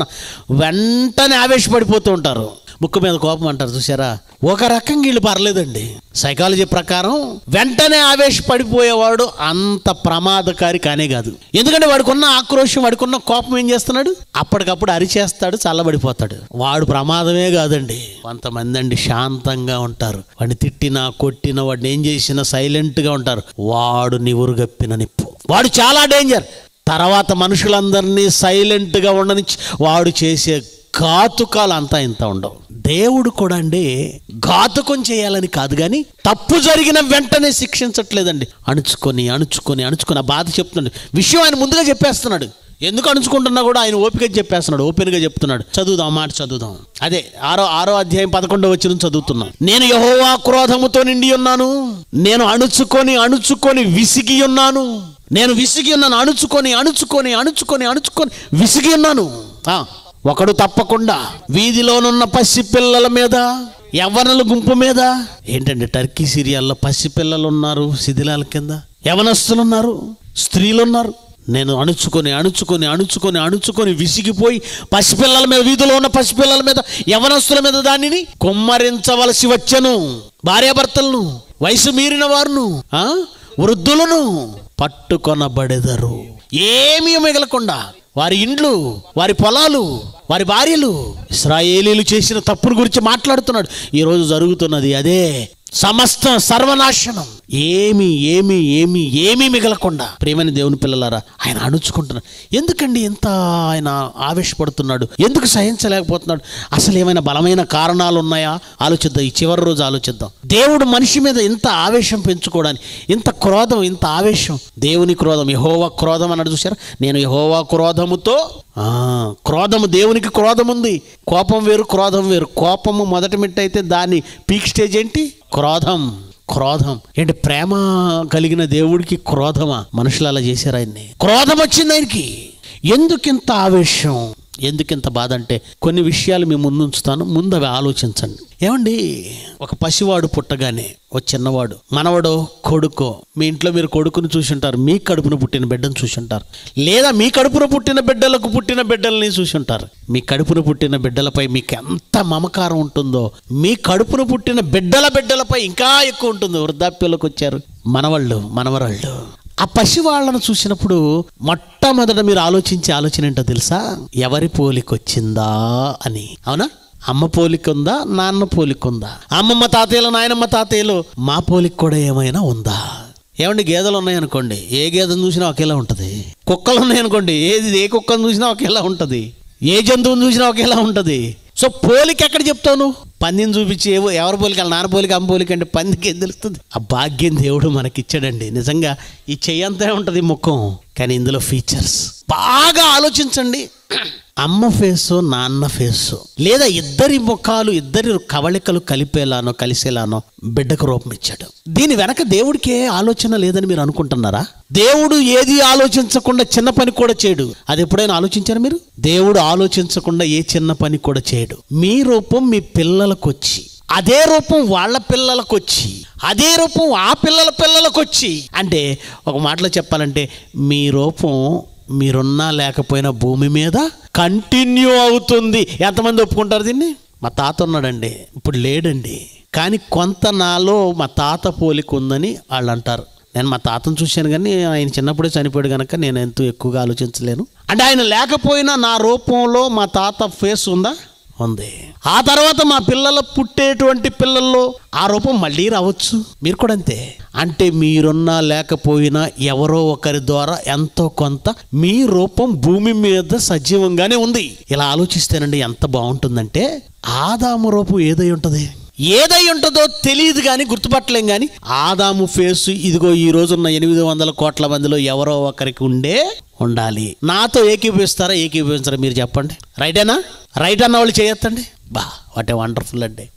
వెంటనే ఆవేశపడిపోతూ ఉంటారు ముక్కు మీద కోపం అంటారు చూసారా ఒక రకంగా వీళ్ళు పర్లేదండి సైకాలజీ ప్రకారం వెంటనే ఆవేశపడిపోయేవాడు అంత ప్రమాదకారి కానే కాదు ఎందుకంటే వాడికున్న ఆక్రోషం వాడికున్న కోపం ఏం చేస్తున్నాడు అప్పటికప్పుడు అరిచేస్తాడు చల్లబడిపోతాడు వాడు ప్రమాదమే కాదండి కొంతమంది అండి శాంతంగా ఉంటారు వాడిని తిట్టినా కొట్టినా వాడిని ఏం చేసినా సైలెంట్గా ఉంటారు వాడు నివురుగప్పిన నిప్పు వాడు చాలా డేంజర్ తర్వాత మనుషులందరినీ సైలెంట్గా ఉండనిచ్చి వాడు చేసే ఘాతుకాలు అంతా ఇంత ఉండవు దేవుడు కూడా అండి ఘాతుకం చేయాలని కాదు కానీ తప్పు జరిగిన వెంటనే శిక్షించట్లేదండి అణుచుకొని అణుచుకొని అణుచుకొని ఆ బాధ చెప్తున్నాడు విషయం ఆయన ముందుగా చెప్పేస్తున్నాడు ఎందుకు అణుచుకుంటున్నా కూడా ఆయన ఓపిక చెప్పేస్తున్నాడు ఓపెన్గా చెప్తున్నాడు చదువుదాం మాట చదువుదాం అదే ఆరో ఆరో అధ్యాయం పదకొండవ వచ్చిన చదువుతున్నాం నేను యహోవా క్రోధముతో నిండి ఉన్నాను నేను అణుచుకొని అణుచుకొని విసిగి ఉన్నాను నేను విసిగి ఉన్నాను అణుచుకొని అణుచుకొని అణుచుకొని అణుచుకొని విసిగి ఉన్నాను ఆ, ఒకడు తప్పకుండా వీధిలోనున్న పసి పిల్లల మీద యవ్వనుల గుంపు మీద ఏంటంటే టర్కీ సిరియాల్లో పసి పిల్లలు ఉన్నారు శిథిలాల కింద యవనస్తులు ఉన్నారు స్త్రీలు ఉన్నారు నేను అణుచుకొని అణుచుకొని అణుచుకొని అణుచుకొని విసిగిపోయి పసిపిల్లల మీద వీధిలో ఉన్న పసిపిల్లల మీద యవనస్తుల మీద దానిని కుమ్మరించవలసి వచ్చెను భార్యాభర్తలను వయసు మీరిన వారును ఆ, వృద్ధులను పట్టుకొనబడెదరు ఏమీ మిగలకుండా వారి ఇండ్లు వారి పొలాలు వారి భార్యలు ఇస్రాయేలీలు చేసిన తప్పును గురించి మాట్లాడుతున్నాడు ఈరోజు జరుగుతున్నది అదే సమస్త సర్వనాశనం ఏమి ఏమి ఏమి ఏమీ మిగలకుండా ప్రేమని దేవుని పిల్లలారా ఆయన అణుచుకుంటున్నాడు ఎందుకండి ఎంత ఆయన ఆవేశపడుతున్నాడు ఎందుకు సహించలేకపోతున్నాడు అసలు ఏమైనా బలమైన కారణాలు ఉన్నాయా ఆలోచిద్దాం ఈ చివరి రోజు ఆలోచిద్దాం దేవుడు మనిషి మీద ఇంత ఆవేశం పెంచుకోవడానికి ఇంత క్రోధం ఇంత ఆవేశం దేవుని క్రోధం యహోవా క్రోధం అన్నాడు చూసారా నేను యహోవా క్రోధముతో ఆ, క్రోధము దేవునికి క్రోధం ఉంది కోపం వేరు క్రోధం వేరు కోపము మొదటి మిట్టయితే దాని పీక్ స్టేజ్ ఏంటి క్రోధం క్రోధం ఏంటి ప్రేమ కలిగిన దేవుడికి క్రోధమా మనుషులు అలా చేశారు ఆయన్ని క్రోధం వచ్చింది ఆయనకి ఎందుకింత ఆవేశం ఎందుకింత బాధ అంటే కొన్ని విషయాలు మేము ముందు ఉంచుతాను ముందు అవి ఆలోచించండి ఏమండి ఒక పసివాడు పుట్టగానే ఓ చిన్నవాడు మనవడో కొడుకో మీ ఇంట్లో మీరు కొడుకుని చూసుంటారు మీ కడుపున పుట్టిన బిడ్డను చూసుంటారు లేదా మీ కడుపున పుట్టిన బిడ్డలకు పుట్టిన బిడ్డల్ని చూసుంటారు మీ కడుపున పుట్టిన బిడ్డలపై మీకు ఎంత మమకారం ఉంటుందో మీ కడుపున పుట్టిన బిడ్డల బిడ్డలపై ఇంకా ఎక్కువ ఉంటుంది వృద్ధాప్యంలోకి వచ్చారు మనవాళ్ళు మనవరాళ్ళు ఆ పసి వాళ్ళను చూసినప్పుడు మొట్టమొదట మీరు ఆలోచించే ఆలోచన ఏంటో తెలుసా ఎవరి పోలికొచ్చిందా అని అవునా అమ్మ పోలిక ఉందా నాన్న పోలిక ఉందా అమ్మమ్మ తాతయ్యలు నాయనమ్మ తాతయ్యలు మా పోలిక కూడా ఏమైనా ఉందా ఏమండి గేదెలు ఉన్నాయనుకోండి ఏ గేదెను చూసినా ఒకేలా ఉంటుంది కుక్కలు ఉన్నాయనుకోండి ఏది ఏ కుక్కను చూసినా ఒకేలా ఉంటుంది ఏ జంతువుని చూసినా ఒకేలా ఉంటుంది సో పోలిక ఎక్కడ చెప్తావు నువ్వు పందిని చూపించి ఏవో ఎవరి పోలిక వాళ్ళ నాన్న పోలిక అమ్మ పోలిక అంటే పందికి ఏం తెలుస్తుంది ఆ భాగ్యం దేవుడు మనకి ఇచ్చాడండి నిజంగా ఈ చెయ్యంతా ఉంటుంది ముఖం కానీ ఇందులో ఫీచర్స్ బాగా ఆలోచించండి అమ్మ ఫేసు నాన్న ఫేసు లేదా ఇద్దరి ముఖాలు ఇద్దరి కవళికలు కలిపేలానో కలిసేలానో బిడ్డకు రూపం ఇచ్చాడు దీని వెనక దేవుడికి ఏ ఆలోచన లేదని మీరు అనుకుంటున్నారా దేవుడు ఏది ఆలోచించకుండా చిన్న పని కూడా చేయడు అది ఎప్పుడైనా ఆలోచించారా మీరు దేవుడు ఆలోచించకుండా ఏ చిన్న పని కూడా చేయడు మీ రూపం మీ పిల్లలకు వచ్చి అదే రూపం వాళ్ళ పిల్లలకు వచ్చి అదే రూపం ఆ పిల్లల పిల్లలకు వచ్చి అంటే ఒక మాటలో చెప్పాలంటే మీ రూపం మీరున్నా లేకపోయినా భూమి మీద కంటిన్యూ అవుతుంది ఎంతమంది ఒప్పుకుంటారు దీన్ని మా తాత ఉన్నాడండి ఇప్పుడు లేడండి కానీ కొంత నాలో మా తాత పోలిక ఉందని వాళ్ళు అంటారు నేను మా తాతను చూశాను కానీ ఆయన చిన్నప్పుడే చనిపోయాడు కనుక నేను ఎంతో ఎక్కువగా ఆలోచించలేను అంటే ఆయన లేకపోయినా నా రూపంలో మా తాత ఫేస్ ఉందా ఉంది ఆ తర్వాత మా పిల్లలు పుట్టేటువంటి పిల్లల్లో ఆ రూపం మళ్ళీ రావచ్చు మీరు కూడా అంతే అంటే మీరున్నా లేకపోయినా ఎవరో ఒకరి ద్వారా ఎంతో కొంత మీ రూపం భూమి మీద సజీవంగానే ఉంది ఇలా ఆలోచిస్తేనండి ఎంత బాగుంటుందంటే ఆదాము రూపం ఏదై ఉంటుంది ఏదై ఉంటుందో తెలియదు కానీ గుర్తుపట్టలేం కానీ ఆదాము ఫేస్ ఇదిగో ఈ రోజున్న ఎనిమిది వందల కోట్ల మందిలో ఎవరో ఒకరికి ఉండే ఉండాలి నాతో ఏకీభవిస్తారా ఏకీభవించారా మీరు చెప్పండి రైటేనా రైట్ అన్న వాళ్ళు చేయొద్దండి బా వాట్ ఏ వండర్ఫుల్ అండి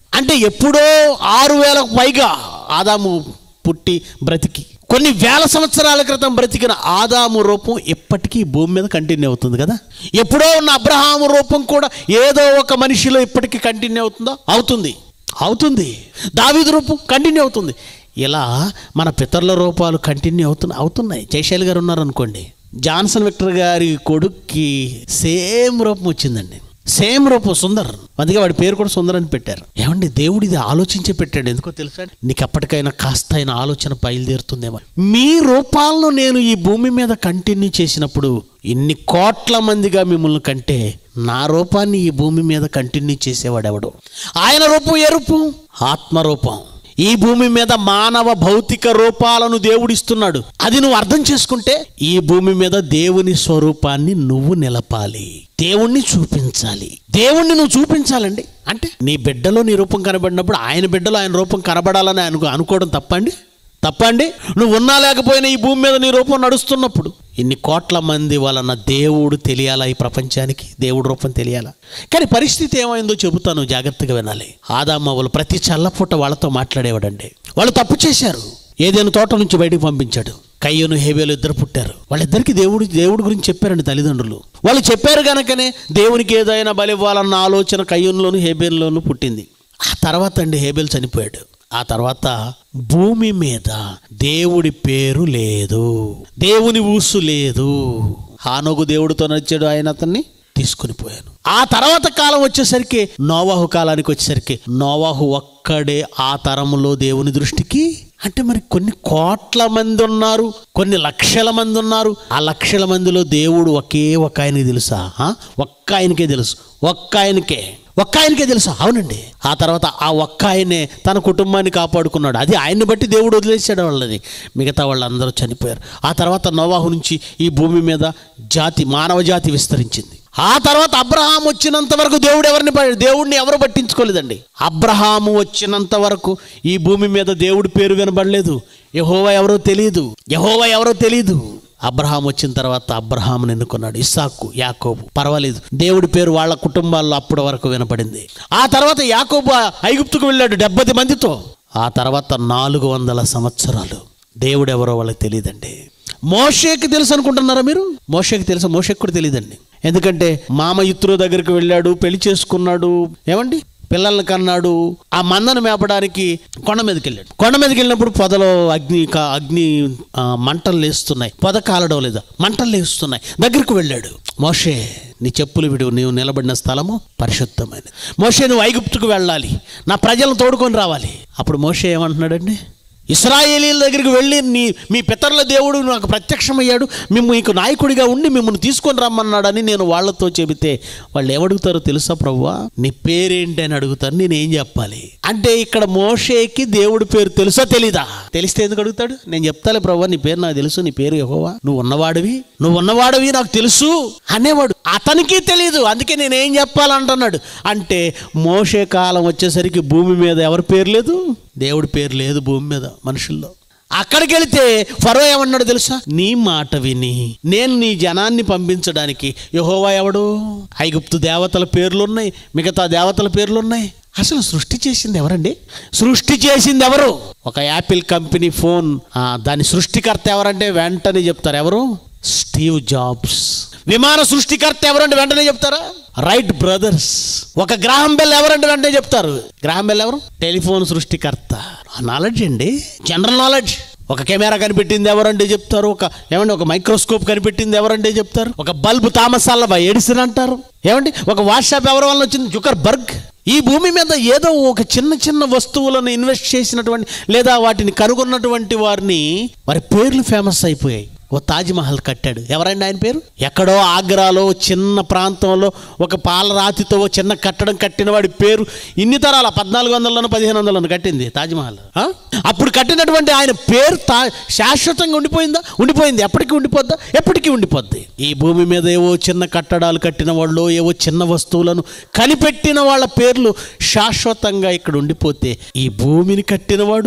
అంటే ఎప్పుడో ఆరు వేలకు పైగా ఆదాము పుట్టి బ్రతికి కొన్ని వేల సంవత్సరాల క్రితం బ్రతికిన ఆదాము రూపం ఎప్పటికీ భూమి మీద కంటిన్యూ అవుతుంది కదా ఎప్పుడో ఉన్న అబ్రహాము రూపం కూడా ఏదో ఒక మనిషిలో ఇప్పటికీ కంటిన్యూ అవుతుందా అవుతుంది అవుతుంది దావీదు రూపం కంటిన్యూ అవుతుంది ఇలా మన పితరుల రూపాలు కంటిన్యూ అవుతున్నాయి అవుతున్నాయి జయశైలి గారు ఉన్నారనుకోండి జాన్సన్ విక్టర్ గారి కొడుక్కి సేమ్ రూపం వచ్చిందండి సేమ్ రూపం సుందర్ అందుకే వాడి పేరు కూడా సుందర్ అని పెట్టారు ఏమండి దేవుడు ఇది ఆలోచించి పెట్టాడు ఎందుకో తెలుసా నీకు ఎప్పటికైనా కాస్త అయిన ఆలోచన బయలుదేరుతుందేమో మీ రూపాలను నేను ఈ భూమి మీద కంటిన్యూ చేసినప్పుడు ఇన్ని కోట్ల మందిగా మిమ్మల్ని కంటే నా రూపాన్ని ఈ భూమి మీద కంటిన్యూ చేసేవాడెవడు ఆయన రూపం ఏ రూపం ఆత్మరూపం ఈ భూమి మీద మానవ భౌతిక రూపాలను దేవుడిస్తున్నాడు అది నువ్వు అర్థం చేసుకుంటే ఈ భూమి మీద దేవుని స్వరూపాన్ని నువ్వు నిలపాలి దేవుణ్ణి చూపించాలి దేవుణ్ణి నువ్వు చూపించాలండి అంటే నీ బిడ్డలో నీ రూపం కనబడినప్పుడు ఆయన బిడ్డలో ఆయన రూపం కనబడాలని అనుకో అనుకోవడం తప్పండి తప్పండి నువ్వు ఉన్నా లేకపోయినా ఈ భూమి మీద నీ రూపం నడుస్తున్నప్పుడు ఇన్ని కోట్ల మంది వలన దేవుడు తెలియాలా ఈ ప్రపంచానికి దేవుడు రూపం తెలియాలా కానీ పరిస్థితి ఏమైందో చెబుతాను జాగ్రత్తగా వినాలి ఆదామవ్వలు ప్రతి చల్లపూట వాళ్ళతో మాట్లాడేవాడండి వాళ్ళు తప్పు చేశారు ఏదైనా తోట నుంచి బయటకు పంపించాడు కయ్యను హేబేలు ఇద్దరు పుట్టారు వాళ్ళిద్దరికి దేవుడు దేవుడి గురించి చెప్పారండి తల్లిదండ్రులు వాళ్ళు చెప్పారు కనుకనే దేవునికి ఏదైనా బలి ఇవ్వాలన్న ఆలోచన కయ్యూనులోను హేబేల్లోను పుట్టింది ఆ తర్వాత అండి హేబేల్ చనిపోయాడు ఆ తర్వాత భూమి మీద దేవుడి పేరు లేదు దేవుని ఊసు లేదు హానోగు దేవుడితో నచ్చాడు ఆయన అతన్ని తీసుకుని పోయాను ఆ తర్వాత కాలం వచ్చేసరికి నోవాహు కాలానికి వచ్చేసరికి నోవాహు ఒక్కడే ఆ తరములో దేవుని దృష్టికి అంటే మరి కొన్ని కోట్ల మంది ఉన్నారు కొన్ని లక్షల మంది ఉన్నారు ఆ లక్షల మందిలో దేవుడు ఒకే ఒక ఆయనకి తెలుసా ఆ? ఒక్క ఆయనకే తెలుసు ఒక్క ఆయనకే ఒక్క ఆయనకే తెలుసా అవునండి ఆ తర్వాత ఆ ఒక్క ఆయనే తన కుటుంబాన్ని కాపాడుకున్నాడు అది ఆయన్ని బట్టి దేవుడు వదిలేసాడు వాళ్ళని మిగతా వాళ్ళందరూ చనిపోయారు ఆ తర్వాత నోవాహు నుంచి ఈ భూమి మీద జాతి మానవ జాతి విస్తరించింది ఆ తర్వాత అబ్రహాం వచ్చినంత వరకు దేవుడు ఎవరిని ప- దేవుడిని ఎవరు పట్టించుకోలేదండి అబ్రహాము వచ్చినంత వరకు ఈ భూమి మీద దేవుడి పేరు వినబడలేదు యహోవా ఎవరో తెలియదు యహోవా ఎవరో తెలియదు అబ్రహాం వచ్చిన తర్వాత అబ్రహాంని ఎన్నుకున్నాడు ఇస్సాకు యాకోబు పర్వాలేదు దేవుడి పేరు వాళ్ళ కుటుంబాల్లో అప్పటి వరకు వినపడింది ఆ తర్వాత యాకోబు ఐగుప్తుకు వెళ్ళాడు డెబ్బై మందితో ఆ తర్వాత నాలుగు వందల సంవత్సరాలు దేవుడు ఎవరో వాళ్ళకి తెలియదండి మోషేకి తెలుసు అనుకుంటున్నారా మీరు మోషేకి తెలుసు మోషేకి కూడా తెలియదండి ఎందుకంటే మామ ఇత్రో దగ్గరికి వెళ్ళాడు పెళ్లి చేసుకున్నాడు ఏమండి పిల్లల్ని కన్నాడు ఆ మందను మేపడానికి కొండ మీదకి వెళ్ళాడు కొండ మీదకి వెళ్ళినప్పుడు పొదలో అగ్ని కా- అగ్ని ఆ, మంటలు లేస్తున్నాయి పొద కాలడం లేదా మంటలు లేస్తున్నాయి దగ్గరికి వెళ్ళాడు మోషే నీ చెప్పులు విడు నీవు నిలబడిన స్థలము పరిశుద్ధమైనది మోషే నువ్వు ఐగుప్తుకు వెళ్ళాలి నా ప్రజలను తోడుకొని రావాలి అప్పుడు మోషే ఏమంటున్నాడండి ఇస్రాయేలీల దగ్గరికి వెళ్ళి నీ మీ పితరుల దేవుడు నాకు ప్రత్యక్షమయ్యాడు మేము మీకు నాయకుడిగా ఉండి మిమ్మల్ని తీసుకొని రమ్మన్నాడని నేను వాళ్ళతో చెబితే వాళ్ళు ఏమడుగుతారో తెలుసా ప్రవ్వా నీ పేరేంటి అని అడుగుతారు నేను ఏం చెప్పాలి అంటే ఇక్కడ మోషేకి దేవుడి పేరు తెలుసా తెలీదా తెలిస్తే ఎందుకు అడుగుతాడు నేను చెప్తాలే ప్రవ్వా నీ పేరు నాకు తెలుసు నీ పేరు యెహోవా నువ్వు ఉన్నవాడివి నువ్వు ఉన్నవాడివి నాకు తెలుసు అనేవాడు అతనికి తెలియదు అందుకే నేను ఏం చెప్పాలంటున్నాడు అంటే మోషే కాలం వచ్చేసరికి భూమి మీద ఎవరి పేరు లేదు దేవుడి పేరు లేదు భూమి మీద మనుషుల్లో అక్కడికి వెళితే ఫరో ఏమన్నాడు తెలుసా నీ మాట విని నేను నీ జనాన్ని పంపించడానికి యహోవా ఎవడు ఐగుప్తు దేవతల పేర్లున్నాయి మిగతా దేవతల పేర్లున్నాయి అసలు సృష్టి చేసింది ఎవరండి సృష్టి చేసింది ఎవరు ఒక యాపిల్ కంపెనీ ఫోన్ ఆ, దాని సృష్టికర్త ఎవరంటే వెంటనే చెప్తారు ఎవరు స్టీవ్ జాబ్స్ విమాన సృష్టికర్త ఎవరంటే వెంటనే చెప్తారా రైట్ బ్రదర్స్ ఒక గ్రాహం బెల్ ఎవరంటే వెంటనే చెప్తారు గ్రాహం బెల్ ఎవరు టెలిఫోన్ సృష్టికర్త నాలెడ్జ్ అండి జనరల్ నాలెడ్జ్ ఒక కెమెరా కనిపెట్టింది ఎవరంటే చెప్తారు ఒక ఏమండి ఒక మైక్రోస్కోప్ కనిపెట్టింది ఎవరంటే చెప్తారు ఒక బల్బ్ థామస్ అల్వా ఎడిసన్ అంటారు ఏమండి ఒక వాట్సాప్ ఎవరి వల్ల వచ్చింది జుకర్ బర్గ్ ఈ భూమి మీద ఏదో ఒక చిన్న చిన్న వస్తువులను ఇన్వెస్ట్ చేసినటువంటి లేదా వాటిని కనుగొన్నటువంటి వారిని వారి పేర్లు ఫేమస్ అయిపోయాయి ఓ తాజ్మహల్ కట్టాడు ఎవరండి ఆయన పేరు ఎక్కడో ఆగ్రాలో చిన్న ప్రాంతంలో ఒక పాలరాతితో ఓ చిన్న కట్టడం కట్టిన వాడి పేరు ఇన్ని తరాల పద్నాలుగు వందలను పదిహేను వందలను కట్టింది తాజ్మహల్ ఆ? అప్పుడు కట్టినటువంటి ఆయన పేరు తా శాశ్వతంగా ఉండిపోయిందా ఉండిపోయింది ఎప్పటికీ ఉండిపోద్దా ఎప్పటికీ ఉండిపోద్ది ఈ భూమి మీద ఏవో చిన్న కట్టడాలు కట్టిన వాళ్ళు ఏవో చిన్న వస్తువులను కనిపెట్టిన వాళ్ళ పేర్లు శాశ్వతంగా ఇక్కడ ఉండిపోతే ఈ భూమిని కట్టినవాడు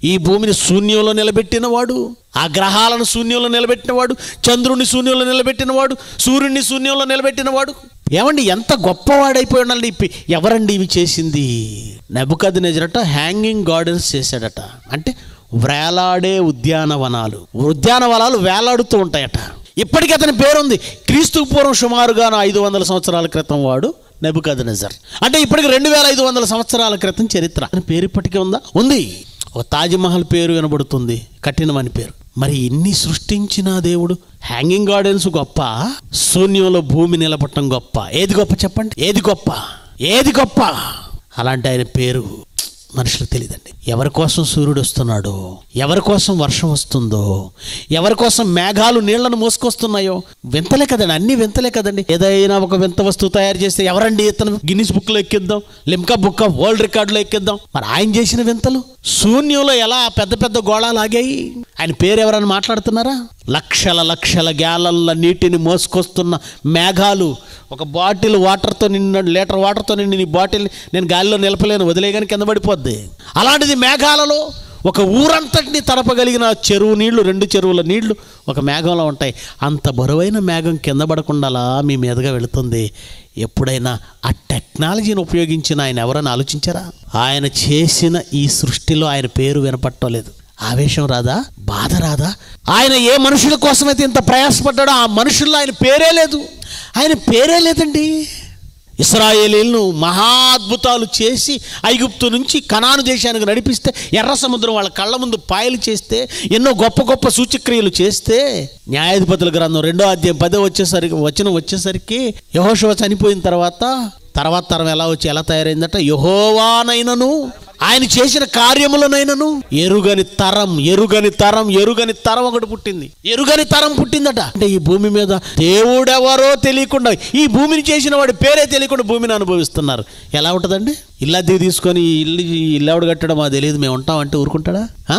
ఈ భూమిని శూన్యంలో నిలబెట్టినవాడు ఆ గ్రహాలను శూన్యంలో నిలబెట్టినవాడు చంద్రుని శూన్యంలో నిలబెట్టినవాడు సూర్యుడిని శూన్యంలో నిలబెట్టినవాడు ఏమండి ఎంత గొప్పవాడైపోయి ఉండాలి ఈ- ఎవరండి ఇవి చేసింది నెబుకద్ నెజరట హ్యాంగింగ్ గార్డెన్స్ చేశాడట అంటే వేలాడే ఉద్యానవనాలు ఉద్యానవనాలు వేలాడుతూ ఉంటాయట ఇప్పటికీ అతని పేరుంది క్రీస్తు పూర్వం సుమారుగా ఐదు వందల సంవత్సరాల క్రితం వాడు నెబుకద్ నెజర్ అంటే ఇప్పటికి రెండు వేల ఐదు వందల సంవత్సరాల క్రితం చరిత్ర అని పేరు ఇప్పటికీ ఉందా ఉంది ఒక తాజ్మహల్ పేరు వినబడుతుంది కఠినమని పేరు మరి ఇన్ని సృష్టించిన దేవుడు హ్యాంగింగ్ గార్డెన్స్ గొప్ప శూన్యంలో భూమి నిలబట్టడం గొప్ప ఏది గొప్ప చెప్పండి ఏది గొప్ప ఏది గొప్ప అలాంటి ఆయన పేరు మనుషులకు తెలియదండి ఎవరి కోసం సూర్యుడు వస్తున్నాడో ఎవరి కోసం వర్షం వస్తుందో ఎవరి కోసం మేఘాలు నీళ్లను మోసుకొస్తున్నాయో వింతలే కదండి అన్ని వింతలే కదండి ఏదైనా ఒక వింత వస్తువు తయారు చేస్తే ఎవరండి ఇతను గిన్నిస్ బుక్ లో ఎక్కిద్దాం లిమ్కా బుక్ ఆఫ్ వరల్డ్ రికార్డులో ఎక్కిద్దాం మరి ఆయన చేసిన వింతలు శూన్యంలో ఎలా పెద్ద పెద్ద గోళాలు ఆగాయి ఆయన పేరు ఎవరైనా మాట్లాడుతున్నారా లక్షల లక్షల గ్యాలల్ల నీటిని మోసుకొస్తున్న మేఘాలు ఒక బాటిల్ వాటర్తో నిన్న లీటర్ వాటర్తో నిండి నీ బాటిల్ నేను గాలిలో నిలపలేను వదిలేయగానే కింద పడిపోద్ది అలాంటిది మేఘాలలో ఒక ఊరంతటిని తడపగలిగిన చెరువు నీళ్లు రెండు చెరువుల నీళ్లు ఒక మేఘంలో ఉంటాయి అంత బరువైన మేఘం కింద పడకుండా మీ మీదుగా వెళుతుంది ఎప్పుడైనా ఆ టెక్నాలజీని ఉపయోగించిన ఆయన ఎవరైనా ఆలోచించారా ఆయన చేసిన ఈ సృష్టిలో ఆయన పేరు వినపట్టలేదు ఆవేశం రాదా బాధ రాదా ఆయన ఏ మనుషుల కోసమైతే ఇంత ప్రయాసపడ్డాడో ఆ మనుషుల్లో ఆయన పేరే లేదు ఆయన పేరే లేదండి ఇస్రాయేలీలను మహా అద్భుతాలు చేసి ఐగుప్తు నుంచి కనాను దేశానికి నడిపిస్తే ఎర్ర సముద్రం వాళ్ళ కళ్ళ ముందు పాయలు చేస్తే ఎన్నో గొప్ప గొప్ప సూచక్రియలు చేస్తే న్యాయాధిపతుల గ్రంథం రెండో అధ్యాయం పదో వచ్చేసరికి వచ్చిన వచ్చేసరికి యహోషవ చనిపోయిన తర్వాత తర్వాత తరం ఎలా వచ్చి ఎలా తయారైందట యహోవానైనను ఆయన చేసిన కార్యములనైనను ఎరుగని తరం ఎరుగని తరం ఎరుగని తరం ఒకటి పుట్టింది ఎరుగని తరం పుట్టిందట అంటే ఈ భూమి మీద దేవుడెవరో తెలియకుండా ఈ భూమిని చేసిన వాడి పేరే తెలియకుండా భూమిని అనుభవిస్తున్నారు ఎలా ఉంటుందండి ఇల్లద్దె తీసుకొని ఈ ఇల్లు ఈ ఇల్లు ఎవడు కట్టడం మాకు తెలియదు మేము ఉంటాం అంటే ఊరుకుంటాడా ఆ?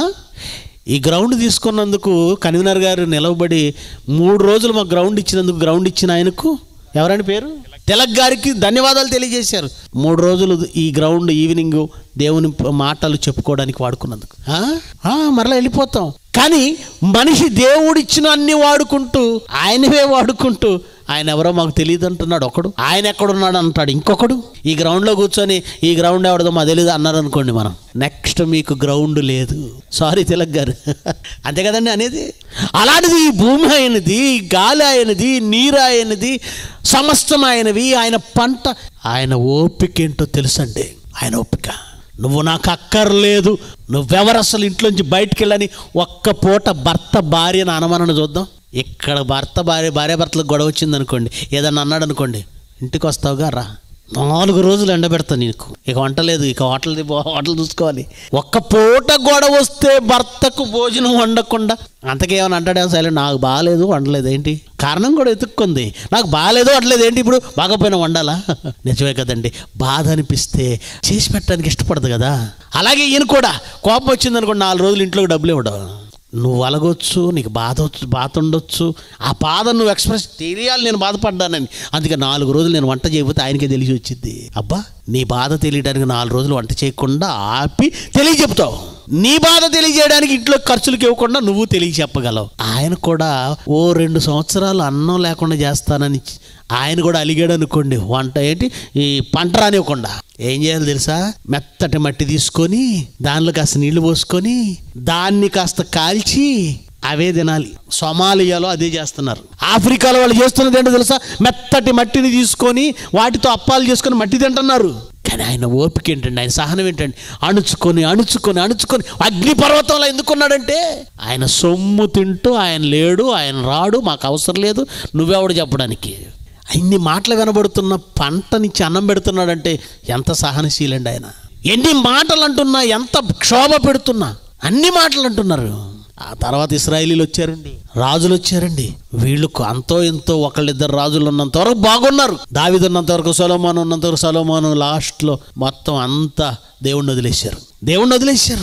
ఈ గ్రౌండ్ తీసుకున్నందుకు కన్వీనర్ గారు నిలవబడి మూడు రోజులు మాకు గ్రౌండ్ ఇచ్చినందుకు గ్రౌండ్ ఇచ్చిన ఆయనకు ఎవరని పేరు తిలక్ గారికి ధన్యవాదాలు తెలియజేశారు మూడు రోజులు ఈ గ్రౌండ్ ఈవినింగ్ దేవుని ప- మాటలు చెప్పుకోవడానికి వాడుకున్నందుకు ఆ? ఆ, మరలా వెళ్ళిపోతాం కానీ మనిషి దేవుడిచ్చిన అన్ని వాడుకుంటూ ఆయనవే వాడుకుంటూ ఆయన ఎవరో మాకు తెలియదు అంటున్నాడు ఒకడు ఆయన ఎక్కడున్నాడు అంటాడు ఇంకొకడు ఈ గ్రౌండ్లో కూర్చొని ఈ గ్రౌండ్ ఎవడదో మాకు తెలియదు అన్నారు అనుకోండి మనం నెక్స్ట్ మీకు గ్రౌండ్ లేదు సారీ తిలక్ గారు అంతే కదండి అనేది అలాంటిది ఈ భూమి అయినది ఈ గాలి అయినది నీరు అయినది సమస్తం ఆయనవి ఆయన పంట ఆయన ఓపిక ఏంటో తెలుసండి ఆయన ఓపిక నువ్వు నాకు అక్కర్లేదు నువ్వెవరు అసలు ఇంట్లోంచి బయటికి వెళ్ళని ఒక్క పూట భర్త భార్యను అనమనని చూద్దాం ఇక్కడ భర్త భార్య భార్య భర్తలకు గొడవ వచ్చింది అనుకోండి ఏదన్నా అన్నాడు అనుకోండి ఇంటికి వస్తావుగా రా నాలుగు రోజులు ఎండబెడతా నీకు ఇక వంట లేదు ఇక హోటల్ హోటల్ చూసుకోవాలి ఒక్క పూట గొడవ వస్తే భర్తకు భోజనం వండకుండా అంతకేమని అంటాడే సరే నాకు బాగాలేదు వండలేదు ఏంటి కారణం కూడా ఎతుక్కుంది నాకు బాగాలేదు వండలేదు ఏంటి ఇప్పుడు బాగపోయినా వండాలా నిజమే కదండి బాధ అనిపిస్తే చేసి పెట్టడానికి ఇష్టపడదు కదా అలాగే ఈయన కూడా కోపం వచ్చింది అనుకోండి నాలుగు రోజులు ఇంట్లోకి డబ్బులు ఇవ్వడం నువ్వు అలగొచ్చు నీకు బాధ వచ్చు బాధ ఉండొచ్చు ఆ బాధ నువ్వు ఎక్స్ప్రెస్ తెలియాలి నేను బాధపడ్డానని అందుకే నాలుగు రోజులు నేను వంట చేయకపోతే ఆయనకే తెలిసి వచ్చింది అబ్బా నీ బాధ తెలియడానికి నాలుగు రోజులు వంట చేయకుండా ఆపి తెలియచెప్తావు నీ బాధ తెలియజేయడానికి ఇంట్లో ఖర్చులకు ఇవ్వకుండా నువ్వు తెలియచెప్పగలవు ఆయన కూడా ఓ రెండు సంవత్సరాలు అన్నం లేకుండా చేస్తానని ఆయన కూడా అలిగాడు అనుకోండి వంట ఏంటి ఈ పంట రానివ్వకుండా ఏం చేయాలి తెలుసా మెత్తటి మట్టి తీసుకొని దానిలో కాస్త నీళ్లు పోసుకొని దాన్ని కాస్త కాల్చి అవే తినాలి సొమాలియాలో అదే చేస్తున్నారు ఆఫ్రికాలో వాళ్ళు చేస్తున్నది ఏంటో తెలుసా మెత్తటి మట్టిని తీసుకొని వాటితో అప్పాలు చేసుకొని మట్టి తింటున్నారు కానీ ఆయన ఓపిక ఏంటండి ఆయన సహనం ఏంటండి అణుచుకొని అణుచుకొని అణుచుకొని అగ్ని పర్వతంలో ఎందుకున్నాడంటే ఆయన సొమ్ము తింటూ ఆయన లేడు ఆయన రాడు మాకు అవసరం లేదు నువ్వెవడు చెప్పడానికి ఇన్ని మాటలు వినబడుతున్న పంటనిచ్చి అన్నం పెడుతున్నాడంటే ఎంత సహనశీలండి ఆయన ఎన్ని మాటలు అంటున్నా ఎంత క్షోభ పెడుతున్నా అన్ని మాటలు అంటున్నారు ఆ తర్వాత ఇస్రాయేలీలు వచ్చారండి రాజులు వచ్చారండి వీళ్ళకు అంతో ఎంతో ఒకళ్ళిద్దరు రాజులు ఉన్నంత వరకు బాగున్నారు దావిదు ఉన్నంత వరకు సొలోమాను ఉన్నంత వరకు సొలోమాను లాస్ట్లో మొత్తం అంతా దేవుణ్ణి వదిలేశారు దేవుణ్ణి వదిలేశారు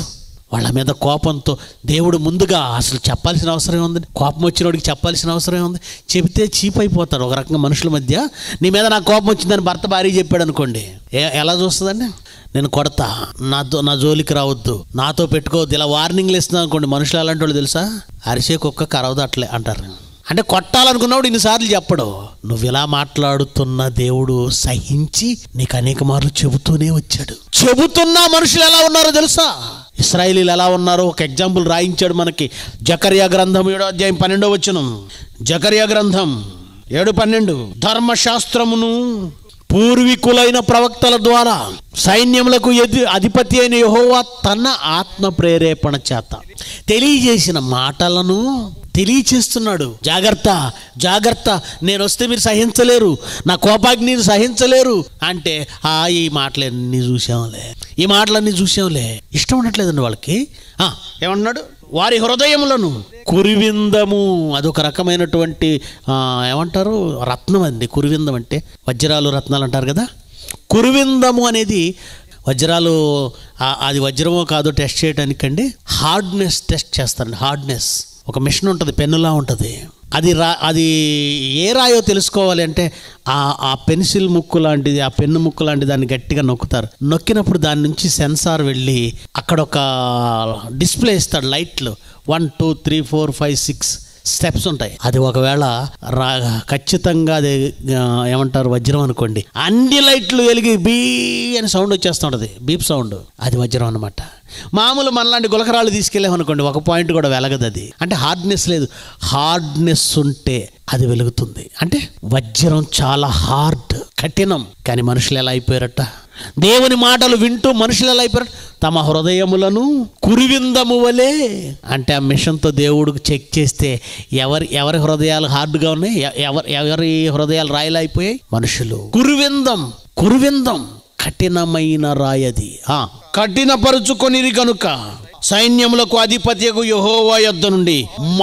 వాళ్ళ మీద కోపంతో దేవుడు ముందుగా అసలు చెప్పాల్సిన అవసరం ఉంది కోపం వచ్చినోడికి చెప్పాల్సిన అవసరం ఉంది చెబితే చీప్ అయిపోతారు ఒక రకంగా మనుషుల మధ్య నీ మీద నాకు కోపం వచ్చిందని భర్త భార్య చెప్పాడు అనుకోండి ఏ- ఎలా చూస్తుందండి నేను కొడతా నాతో నా జోలికి రావద్దు నాతో పెట్టుకోవద్దు ఇలా వార్నింగ్లు ఇస్తున్నాను అనుకోండి మనుషులు ఎలాంటి వాళ్ళు తెలుసా అరిసే కుక్క కరవదు అట్లే అంటారు అంటే కొట్టాలనుకున్నప్పుడు ఇన్నిసార్లు చెప్పడు నువ్వు ఇలా మాట్లాడుతున్న దేవుడు సహించి నీకు అనేక మార్లు చెబుతూనే వచ్చాడు చెబుతున్నా మనుషులు ఎలా ఉన్నారో తెలుసా ఇస్రాయేలీలు ఎలా ఉన్నారో ఒక ఎగ్జాంపుల్ రాయించాడు మనకి జకర్యా గ్రంథం ఏడో అధ్యాయం పన్నెండో వచ్చును జకర్యా గ్రంథం ఏడు పన్నెండు ధర్మశాస్త్రమును పూర్వీకులైన ప్రవక్తల ద్వారా సైన్యములకు ఎది అధిపతి అయిన యెహోవా తన ఆత్మ ప్రేరేపణ చేత తెలియజేసిన మాటలను తెలియచేస్తున్నాడు జాగ్రత్త జాగ్రత్త నేను వస్తే మీరు సహించలేరు నా కోపాగ్నిని సహించలేరు అంటే ఆ ఈ మాటలన్నీ చూసాంలే ఈ మాటలన్నీ చూసాంలే ఇష్టం ఉండట్లేదండి వాళ్ళకి ఆ, ఏమన్నాడు వారి హృదయములను కురివిందము అదొక రకమైనటువంటి ఆ, ఏమంటారు రత్నం అండి కురివిందం అంటే వజ్రాలు రత్నాలు అంటారు కదా కురివిందము అనేది వజ్రాలు ఆ- అది వజ్రమో కాదో టెస్ట్ చేయడానికండి హార్డ్నెస్ టెస్ట్ చేస్తారండి హార్డ్నెస్ ఒక మిషన్ ఉంటుంది పెన్నులా ఉంటుంది అది రా అది ఏ రాయో తెలుసుకోవాలి అంటే ఆ ఆ పెన్సిల్ ముక్కు లాంటిది ఆ పెన్ను ముక్కు లాంటిది దాన్ని గట్టిగా నొక్కుతారు నొక్కినప్పుడు దాని నుంచి సెన్సార్ వెళ్ళి అక్కడ ఒక డిస్ప్లే ఇస్తాడు లైట్లు one two three four five six steps ఉంటాయి అది ఒకవేళ రా ఖచ్చితంగా అది ఆ, ఏమంటారు వజ్రం అనుకోండి అన్ని లైట్లు వెలిగి బీ అని సౌండ్ వచ్చేస్తుంటది బీప్ సౌండ్ అది వజ్రం అనమాట మామూలు మనలాంటి గులకరాళ్ళు తీసుకెళ్ళామనుకోండి ఒక పాయింట్ కూడా వెలగదు అది అంటే హార్డ్నెస్ లేదు హార్డ్నెస్ ఉంటే అది వెలుగుతుంది అంటే వజ్రం చాలా హార్డ్ కఠినం కానీ మనుషులు ఎలా అయిపోయారట దేవుని మాటలు వింటూ మనుషులు ఎలా అయిపోయారు తమ హృదయములను కురివిందము వలె అంటే ఆ మిషన్తో దేవుడికి చెక్ చేస్తే ఎవరి ఎవరి హృదయాలు హార్డ్గా ఉన్నాయి ఎ- ఎవరి ఎవరి హృదయాలు రాయిలా అయిపోయాయి మనుషులు కురువిందం కురువిందం కఠినమైన రాయది ఆ, కఠినపరుచుకొనిరి కనుక సైన్యములకు అధిపత్యకు యహోవా యొద్ద నుండి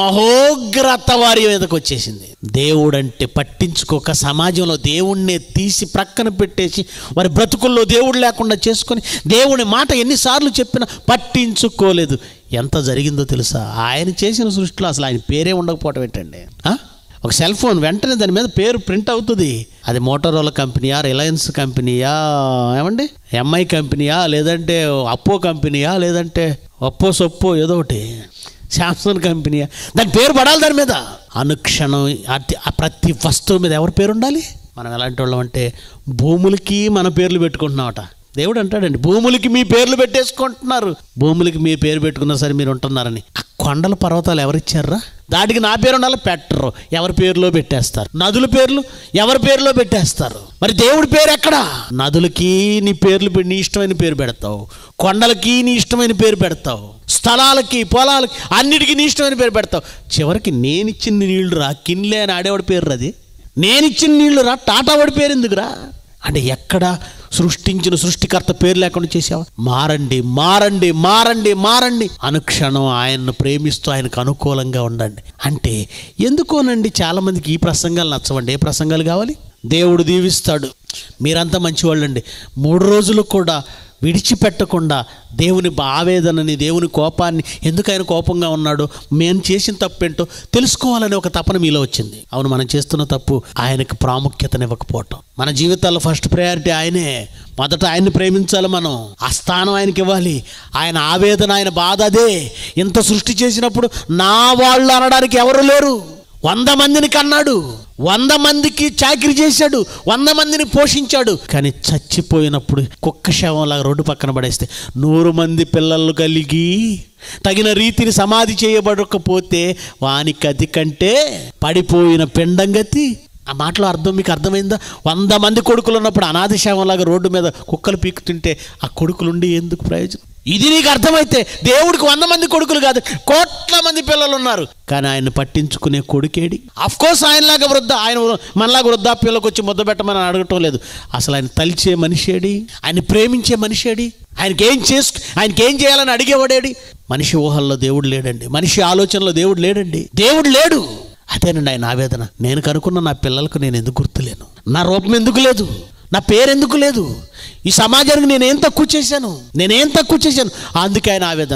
మహోగ్రత వారి మీదకి వచ్చేసింది దేవుడంటే పట్టించుకోక సమాజంలో దేవుణ్ణే తీసి ప్రక్కన పెట్టేసి వారి బ్రతుకుల్లో దేవుడు లేకుండా చేసుకొని దేవుని మాట ఎన్నిసార్లు చెప్పినా పట్టించుకోలేదు ఎంత జరిగిందో తెలుసా ఆయన చేసిన సృష్టిలో అసలు ఆయన పేరే ఉండకపోవటం ఏంటండి ఆ? ఒక సెల్ ఫోన్ వెంటనే దాని మీద పేరు ప్రింట్ అవుతుంది అది మోటరోలా కంపెనీయా రిలయన్స్ కంపెనీయా ఏమండి ఎంఐ కంపెనీయా లేదంటే అప్పో కంపెనీయా లేదంటే ఒప్పో సొప్పో ఏదో ఒకటి శాంసంగ్ కంపెనీయా దాని పేరు పడాలి దాని మీద అనుక్షణం అతి- ఆ ప్రతి వస్తువు మీద ఎవరి పేరు ఉండాలి మనం ఎలాంటి వాళ్ళం అంటే భూములకి మన పేర్లు పెట్టుకుంటున్నామట దేవుడు అంటాడండి భూములకి మీ పేర్లు పెట్టేసుకుంటున్నారు భూములకి మీ పేరు పెట్టుకున్నా సరే మీరు ఉంటున్నారని ఆ కొండల పర్వతాలు ఎవరిచ్చారా దాటికి నా పేరు ఉండాలి పెట్టరు ఎవరి పేరులో పెట్టేస్తారు నదుల పేర్లు ఎవరి పేరులో పెట్టేస్తారు మరి దేవుడి పేరు ఎక్కడా నదులకి నీ పేర్లు పె- నీ ఇష్టమైన పేరు పెడతావు కొండలకి నీ ఇష్టమైన పేరు పెడతావు స్థలాలకి పొలాలకి అన్నిటికీ నీ ఇష్టమైన పేరు పెడతావు చివరికి నేనిచ్చిన నీళ్లు రా కిన్లే అని ఆడేవాడి పేరు అది నేనిచ్చిన నీళ్లు రా టాటా వాడి పేరు ఎందుకురా అంటే ఎక్కడ సృష్టించిన సృష్టికర్త పేరు లేకుండా చేసావా మారండి మారండి మారండి మారండి అనుక్షణం ఆయన్ను ప్రేమిస్తూ ఆయనకు అనుకూలంగా ఉండండి అంటే ఎందుకోనండి చాలామందికి ఈ ప్రసంగాలు నచ్చవండి ఏ ప్రసంగాలు కావాలి దేవుడు దీవిస్తాడు మీరంతా మంచివాళ్ళండి మూడు రోజులు కూడా విడిచిపెట్టకుండా దేవుని ఆవేదనని దేవుని కోపాన్ని ఎందుకు ఆయన కోపంగా ఉన్నాడో మేము చేసిన తప్పేంటో తెలుసుకోవాలనే ఒక తపన మీలో వచ్చింది అవును మనం చేస్తున్న తప్పు ఆయనకు ప్రాముఖ్యతనివ్వకపోవటం మన జీవితాల్లో ఫస్ట్ ప్రయారిటీ ఆయనే మొదట ఆయన్ని ప్రేమించాలి మనం ఆ స్థానం ఆయనకి ఇవ్వాలి ఆయన ఆవేదన ఆయన బాధ అదే ఇంత సృష్టి చేసినప్పుడు నా వాళ్ళు అనడానికి ఎవరు లేరు వంద మందిని కన్నాడు వంద మందికి చాకిరి చేశాడు వంద మందిని పోషించాడు కానీ చచ్చిపోయినప్పుడు కుక్క శవంలాగా రోడ్డు పక్కన పడేస్తే నూరు మంది పిల్లలు కలిగి తగిన రీతిని సమాధి చేయబడకపోతే వాని గతి కంటే పడిపోయిన పిండం గతి ఆ మాటలో అర్థం మీకు అర్థమైందా వంద మంది కొడుకులు ఉన్నప్పుడు అనాథ శవంలాగా రోడ్డు మీద కుక్కలు పీకుతుంటే ఆ కొడుకులుండి ఎందుకు ప్రయోజనం ఇది నీకు అర్థమైతే దేవుడికి వంద మంది కొడుకులు కాదు కోట్ల మంది పిల్లలు ఉన్నారు కానీ ఆయన పట్టించుకునే కొడుకేడి అఫ్ కోర్స్ ఆయనలాగా వృద్ధ ఆయన మనలాగా వృద్ధాప్యంలోకి వచ్చి ముద్ద పెట్టమని అడగటం లేదు అసలు ఆయన తలిచే మనిషేడి ఆయన ప్రేమించే మనిషేడి ఆయనకి ఏం చేసుకు ఆయనకి ఏం చేయాలని అడిగేవాడేడి మనిషి ఊహల్లో దేవుడు లేడండి మనిషి ఆలోచనలో దేవుడు లేడండి దేవుడు లేడు అదేనండి ఆయన ఆవేదన నేను కనుక్కున్న నా పిల్లలకు నేను ఎందుకు గుర్తులేను నా రూపం ఎందుకు లేదు నా పేరు ఎందుకు లేదు ఈ సమాజానికి నేనేం తక్కువ చేశాను నేనేం తక్కువ చేశాను అందుకే ఆయన ఆవేదన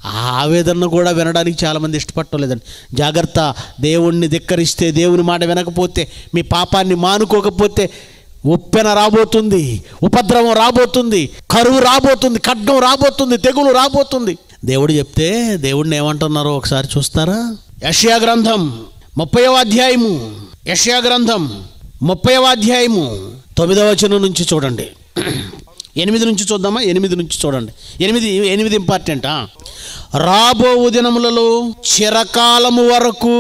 ఆ ఆవేదన కూడా వినడానికి చాలామంది ఇష్టపడలేదండి జాగ్రత్త దేవుణ్ణి ధిక్కరిస్తే దేవుని మాట వినకపోతే మీ పాపాన్ని మానుకోకపోతే ఉప్పెన రాబోతుంది ఉపద్రవం రాబోతుంది కరువు రాబోతుంది ఖడ్గం రాబోతుంది తెగులు రాబోతుంది దేవుడు చెప్తే దేవుడిని ఏమంటున్నారో ఒకసారి చూస్తారా యష్యా గ్రంథం ముప్పైవ అధ్యాయము యష్యా గ్రంథం ముప్పైవ అధ్యాయము తొమ్మిదవ వచనం నుంచి చూడండి ఎనిమిది నుంచి చూద్దామా ఎనిమిది నుంచి చూడండి ఎనిమిది ఎనిమిది ఇంపార్టెంట్ రాబో దినములలో చిరకాలము వరకు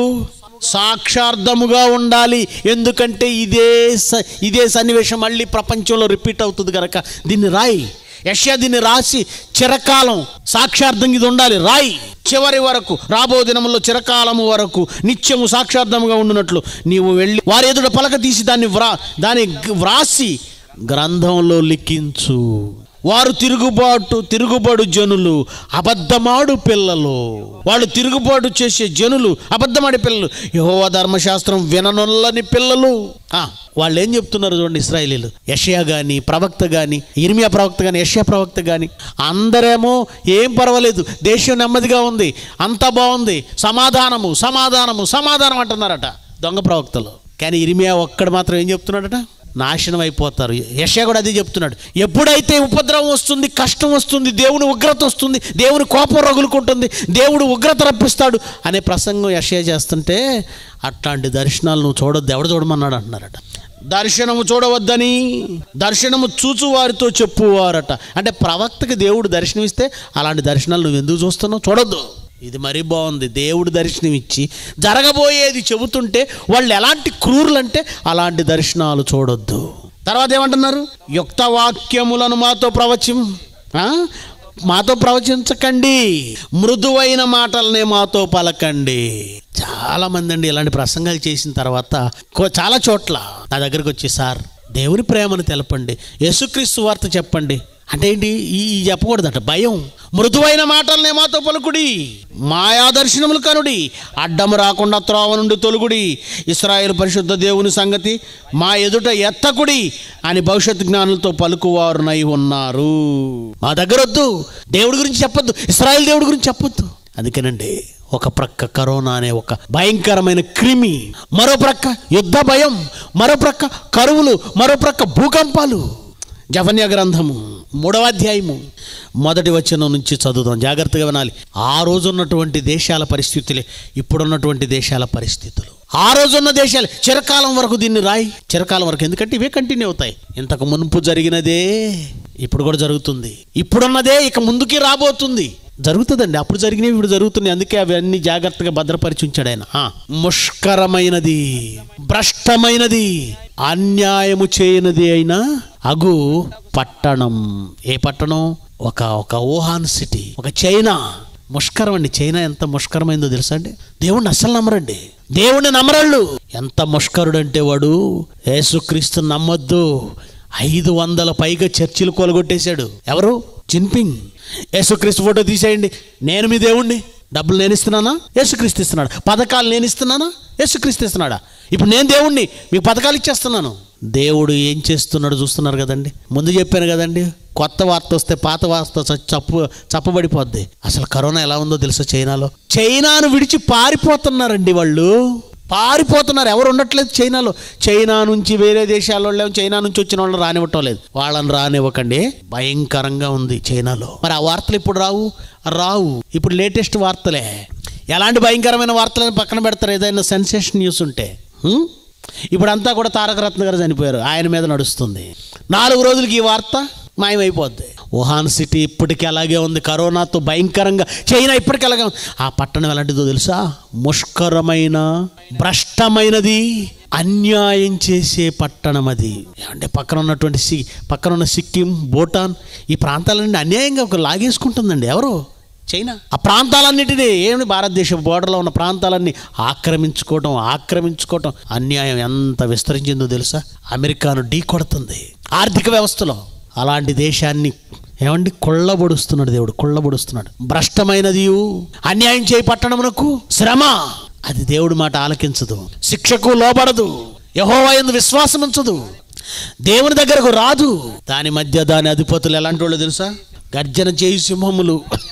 సాక్షార్థముగా ఉండాలి ఎందుకంటే ఇదే స- ఇదే సన్నివేశం మళ్ళీ ప్రపంచంలో రిపీట్ అవుతుంది కనుక దీన్ని రాయి యష్యా దీన్ని రాసి చిరకాలం సాక్షార్థం ఇది ఉండాలి రాయి చివరి వరకు రాబో దినములో చిరకాలము వరకు నిత్యము సాక్షార్థముగా ఉండునట్లు నీవు వెళ్ళి వారి ఎదుట పలక తీసి దాన్ని వ్రా దాన్ని గ- వ్రాసి గ్రంథంలో లిఖించు వారు తిరుగుబాటు తిరుగుబాటు జనులు అబద్ధమాడు పిల్లలు వాళ్ళు తిరుగుబాటు చేసే జనులు అబద్ధమాడే పిల్లలు యహోవా ధర్మశాస్త్రం విననొల్లని పిల్లలు ఆ, వాళ్ళు ఏం చెప్తున్నారు చూడండి ఇస్రాయలీలు యషయా గాని ప్రవక్త గాని ఇర్మియా ప్రవక్త గాని యషయా ప్రవక్త గాని అందరేమో ఏం పర్వాలేదు దేశం నెమ్మదిగా ఉంది అంతా బాగుంది సమాధానము సమాధానము సమాధానం అంటున్నారట దొంగ ప్రవక్తలు కానీ ఇర్మియా ఒక్కడు మాత్రం ఏం చెప్తున్నాడట నాశనం అయిపోతారు యశ కూడా అదే చెప్తున్నాడు ఎప్పుడైతే ఉపద్రవం వస్తుంది కష్టం వస్తుంది దేవుని ఉగ్రత వస్తుంది దేవుని కోపం రగులుకుంటుంది దేవుడు ఉగ్రత రప్పిస్తాడు అనే ప్రసంగం యశ చేస్తుంటే అట్లాంటి దర్శనాలు నువ్వు చూడొద్దు ఎవడు చూడమన్నాడు అంటున్నారట దర్శనము చూడవద్దని దర్శనము చూచు వారితో చెప్పువారట అంటే ప్రవక్తకి దేవుడు దర్శనమిస్తే అలాంటి దర్శనాలు నువ్వు ఎందుకు చూస్తున్నావు చూడొద్దు ఇది మరీ బాగుంది దేవుడు దర్శనం ఇచ్చి జరగబోయేది చెబుతుంటే వాళ్ళు ఎలాంటి క్రూరులంటే అలాంటి దర్శనాలు చూడొద్దు తర్వాత ఏమంటున్నారు యుక్త వాక్యములను మాతో ప్రవచం ఆ? మాతో ప్రవచించకండి మృదువైన మాటలనే మాతో పలకండి చాలా మంది అండి ఇలాంటి ప్రసంగాలు చేసిన తర్వాత కో- చాలా చోట్ల నా దగ్గరికి వచ్చి సార్ దేవుని ప్రేమను తెలపండి యేసుక్రీస్తు వార్త చెప్పండి అంటే ఏంటి ఈ ఈ చెప్పకూడదట భయం మృదువైన మాటలనే మాతో పలుకుడి మాయా దర్శనములు కనుడి అడ్డము రాకుండా త్రోవ నుండి తొలుగుడి ఇస్రాయేల్ పరిశుద్ధ దేవుని సంగతి మా ఎదుట ఎత్తకుడి అని భవిష్యత్ జ్ఞానులతో పలుకువారునై ఉన్నారు మా దగ్గర వద్దు దేవుడి గురించి చెప్పొద్దు ఇస్రాయేల్ దేవుడి గురించి చెప్పొద్దు అందుకేనండి ఒక ప్రక్క కరోనా అనే ఒక భయంకరమైన క్రిమి మరో ప్రక్క యుద్ధ భయం మరో ప్రక్క కరువులు మరో ప్రక్క భూకంపాలు జఫన్య గ్రంథము మూడవ అధ్యాయము మొదటి వచనం నుంచి చదువుదాం జాగ్రత్తగా వినాలి ఆ రోజు ఉన్నటువంటి దేశాల పరిస్థితులే ఇప్పుడున్నటువంటి దేశాల పరిస్థితులు ఆ రోజున్న దేశాలు చిరకాలం వరకు దీన్ని రాయి చిరకాలం వరకు ఎందుకంటే ఇవే కంటిన్యూ అవుతాయి ఇంతకు మునుపు జరిగినదే ఇప్పుడు కూడా జరుగుతుంది ఇప్పుడున్నదే ఇక ముందుకి రాబోతుంది జరుగుతుందండి అప్పుడు జరిగినవి ఇప్పుడు జరుగుతున్నాయి అందుకే అవన్నీ జాగ్రత్తగా భద్రపరిచి ఉంచాడు ఆయన ఆ, ముష్కరమైనది భ్రష్టమైనది అన్యాయము చేయనది అయినా అగు పట్టణం ఏ పట్టణం ఒక ఒక వుహాన్ సిటీ ఒక చైనా ముష్కరం అండి చైనా ఎంత ముష్కరమైందో తెలుసా అండి దేవుణ్ణి అస్సలు నమ్మరండి దేవుణ్ణి నమ్మరాళ్ళు ఎంత ముష్కరుడు అంటే వాడు యేసుక్రీస్తు నమ్మొద్దు ఐదు వందల పైగా చర్చిలు కొలగొట్టేశాడు ఎవరు జిన్పింగ్ యేసుక్రీస్తు ఫోటో తీసేయండి నేను మీ దేవుణ్ణి డబ్బులు నేను ఇస్తున్నానా యేసుక్రీస్తు ఇస్తున్నాడు పథకాలు నేను ఇస్తున్నానా యేసుక్రీస్తు ఇస్తున్నాడా ఇప్పుడు నేను దేవుణ్ణి మీకు పథకాలు ఇచ్చేస్తున్నాను దేవుడు ఏం చేస్తున్నాడు చూస్తున్నారు కదండి ముందు చెప్పాను కదండి కొత్త వార్త వస్తే పాత వార్త చ- చప్పు చప్పబడిపోద్ది అసలు కరోనా ఎలా ఉందో తెలుసా చైనాలో చైనాను విడిచి పారిపోతున్నారండి వాళ్ళు పారిపోతున్నారు ఎవరు ఉండట్లేదు చైనాలో చైనా నుంచి వేరే దేశాల వాళ్ళు చైనా నుంచి వచ్చిన వాళ్ళు రానివ్వటం లేదు వాళ్ళని రానివ్వకండి భయంకరంగా ఉంది చైనాలో మరి ఆ వార్తలు ఇప్పుడు రావు రావు ఇప్పుడు లేటెస్ట్ వార్తలే ఎలాంటి భయంకరమైన వార్తలను పక్కన పెడతారు ఏదైనా సెన్సేషన్ న్యూస్ ఉంటే హ్మ్? ఇప్పుడంతా కూడా తారక రత్న గారు చనిపోయారు ఆయన మీద నడుస్తుంది నాలుగు రోజులకి ఈ వార్త మాయమైపోద్ది వుహాన్ సిటీ ఇప్పటికీ అలాగే ఉంది కరోనాతో భయంకరంగా చైనా ఇప్పటికీ అలాగే ఉంది ఆ పట్టణం ఎలాంటిదో తెలుసా ముష్కరమైన భ్రష్టమైనది అన్యాయం చేసే పట్టణం అది అంటే పక్కన ఉన్నటువంటి సి పక్కన ఉన్న సిక్కిం భూటాన్ ఈ ప్రాంతాలన్నీ అన్యాయంగా ఒక లాగేసుకుంటుందండి ఎవరు చైనా ఆ ప్రాంతాలన్నిటినీ ఏమి భారతదేశం బోర్డర్లో ఉన్న ప్రాంతాలన్నీ ఆక్రమించుకోవటం ఆక్రమించుకోవటం అన్యాయం ఎంత విస్తరించిందో తెలుసా అమెరికాను ఢీ కొడుతుంది ఆర్థిక వ్యవస్థలో అలాంటి దేశాన్ని ఏమండి కొల్లబొడుస్తున్నాడు దేవుడు కొల్లబొడుస్తున్నాడు భ్రష్టమైనది అన్యాయం చేయి పట్టణమునకు శ్రమ అది దేవుడి మాట ఆలకించదు శిక్షకు లోబడదు యహోవా ఎందు విశ్వాసం ఉంచదు దేవుని దగ్గరకు రాదు దాని మధ్య దాని అధిపతులు ఎలాంటి వాళ్ళు తెలుసా గర్జన చేయి సింహములు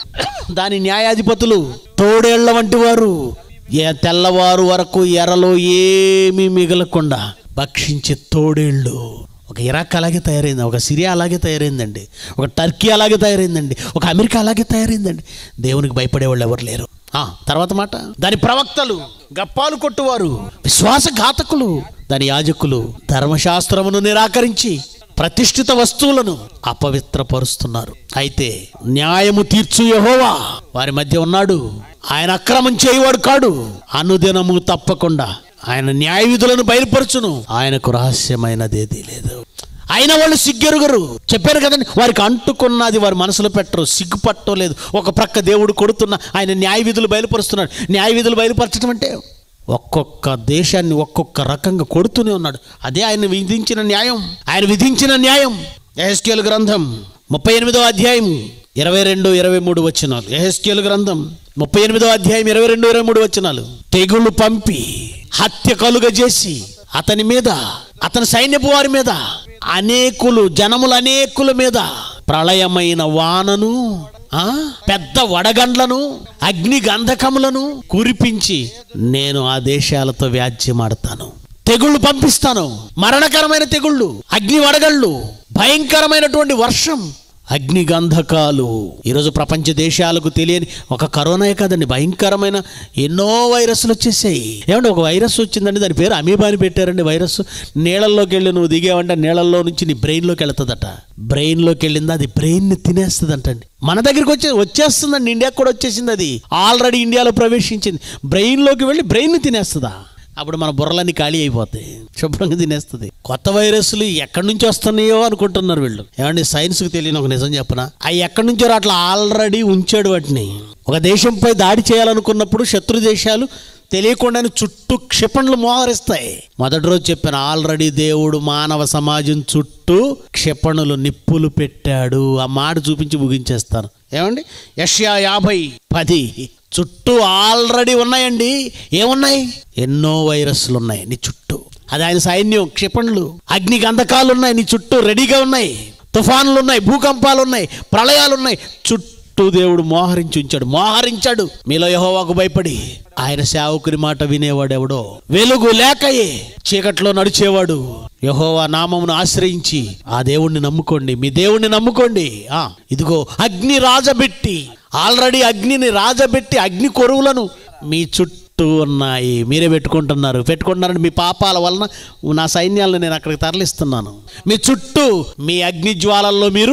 దాని న్యాయాధిపతులు తోడేళ్ల వంటి వారు ఏ తెల్లవారు వరకు ఎరలో ఏమీ మిగలకుండా భక్షించే తోడేళ్ళు ఒక ఇరాక్ అలాగే తయారైంది ఒక సిరియా అలాగే తయారైందండి ఒక టర్కీ అలాగే తయారైందండి ఒక అమెరికా అలాగే తయారైందండి దేవునికి భయపడేవాళ్ళు ఎవరు లేరు ఆ, తర్వాత మాట దాని ప్రవక్తలు గప్పాలు కొట్టువారు విశ్వాసఘాతకులు దాని యాజకులు ధర్మశాస్త్రమును నిరాకరించి ప్రతిష్ఠిత వస్తువులను అపవిత్రపరుస్తున్నారు అయితే న్యాయము తీర్చు యెహోవా వారి మధ్య ఉన్నాడు ఆయన అక్రమం చేయవాడు కాడు అనుదినము తప్పకుండా ఆయన న్యాయ విధులను బయలుపరచును ఆయనకు రహస్యమైనదేదీ లేదు అయిన వాళ్ళు సిగ్గెరుగరు చెప్పారు కదండి వారికి అంటుకున్నది వారి మనసులో పెట్టరు సిగ్గుపట్టో లేదు ఒక ప్రక్క దేవుడు కొడుతున్న ఆయన న్యాయ విధులు బయలుపరుస్తున్నాడు న్యాయ విధులు బయలుపరచడం అంటే ఒక్కొక్క దేశాన్ని ఒక్కొక్క రకంగా కొడుతూనే ఉన్నాడు అదే ఆయన విధించిన న్యాయం ఆయన విధించిన న్యాయం ఎహెస్కేలు గ్రంథం ముప్పై ఎనిమిదో అధ్యాయం ఇరవై రెండు ఇరవై మూడు వచనాలు ఎహెస్కేలు గ్రంథం ముప్పై ఎనిమిదో అధ్యాయం ఇరవై రెండు ఇరవై మూడు వచనాలు తెగుళ్ళు పంపి హత్య కలుగజేసి అతని మీద అతని సైన్యపు వారి మీద అనేకులు జనములు అనేకుల మీద ప్రళయమైన వానను ఆ పెద్ద వడగండ్లను అగ్ని గంధకములను కురిపించి నేను ఆ దేశాలతో వ్యాజ్యమాడతాను తెగుళ్ళు పంపిస్తాను మరణకరమైన తెగుళ్ళు అగ్ని వడగళ్ళు భయంకరమైనటువంటి వర్షం అగ్ని గంధకాలు ఈరోజు ప్రపంచ దేశాలకు తెలియని ఒక కరోనాయే కాదండి భయంకరమైన ఎన్నో వైరస్లు వచ్చేసాయి ఏమంటే ఒక వైరస్ వచ్చిందండి దాని పేరు అమీబాని పెట్టారండి వైరస్ నీళ్ళల్లోకి వెళ్ళి నువ్వు దిగావంటే నీళ్ళల్లో నుంచి నీ బ్రెయిన్లోకి వెళ్తుందట బ్రెయిన్లోకి వెళ్ళింది అది బ్రెయిన్ని తినేస్తుంది అంటండి మన దగ్గరికి వచ్చే వచ్చేస్తుందండి ఇండియాకి కూడా వచ్చేసింది అది ఆల్రెడీ ఇండియాలో ప్రవేశించింది బ్రెయిన్లోకి వెళ్ళి బ్రెయిన్ని తినేస్తుందా అప్పుడు మన బుర్రలన్నీ ఖాళీ అయిపోతాయి శుభ్రంగా తినేస్తుంది కొత్త వైరస్లు ఎక్కడి నుంచి వస్తున్నాయో అనుకుంటున్నారు వీళ్ళు ఏమండి సైన్స్కి తెలియని ఒక నిజం చెప్పనా అవి ఎక్కడి నుంచో అట్లా ఆల్రెడీ ఉంచాడు వాటిని ఒక దేశంపై దాడి చేయాలనుకున్నప్పుడు శత్రు దేశాలు తెలియకుండానే చుట్టూ క్షిపణులు మోహరిస్తాయి మొదటి రోజు చెప్పాను ఆల్రెడీ దేవుడు మానవ సమాజం చుట్టూ క్షిపణులు నిప్పులు పెట్టాడు ఆ మాట చూపించి ముగించేస్తాను ఏమండి యష్యా యాభై పది చుట్టూ ఆల్రెడీ ఉన్నాయండి ఏమున్నాయి ఎన్నో వైరస్లు ఉన్నాయి నీ చుట్టూ అది ఆయన సైన్యం క్షిపణులు అగ్ని గంధకాలు ఉన్నాయి నీ చుట్టూ రెడీగా ఉన్నాయి తుఫానులు ఉన్నాయి భూకంపాలు ఉన్నాయి ప్రళయాలు ఉన్నాయి చుట్టూ దేవుడు మోహరించి ఉంచాడు మోహరించాడు మీలో యహోవాకు భయపడి ఆయన సేవకుని మాట వినేవాడు ఎవడో వెలుగు లేకయే చీకట్లో నడిచేవాడు యహోవా నామమును ఆశ్రయించి ఆ దేవుణ్ణి నమ్ముకోండి మీ దేవుణ్ణి నమ్ముకోండి ఆ ఇదిగో అగ్ని రాజబెట్టి ఆల్రెడీ అగ్నిని రాజబెట్టి అగ్ని కొరువులను మీ చుట్టూ ఉన్నాయి మీరే పెట్టుకుంటున్నారు పెట్టుకుంటున్నారంటే మీ పాపాల వలన నా సైన్యాలను నేను అక్కడికి తరలిస్తున్నాను మీ చుట్టూ మీ అగ్ని జ్వాలల్లో మీరు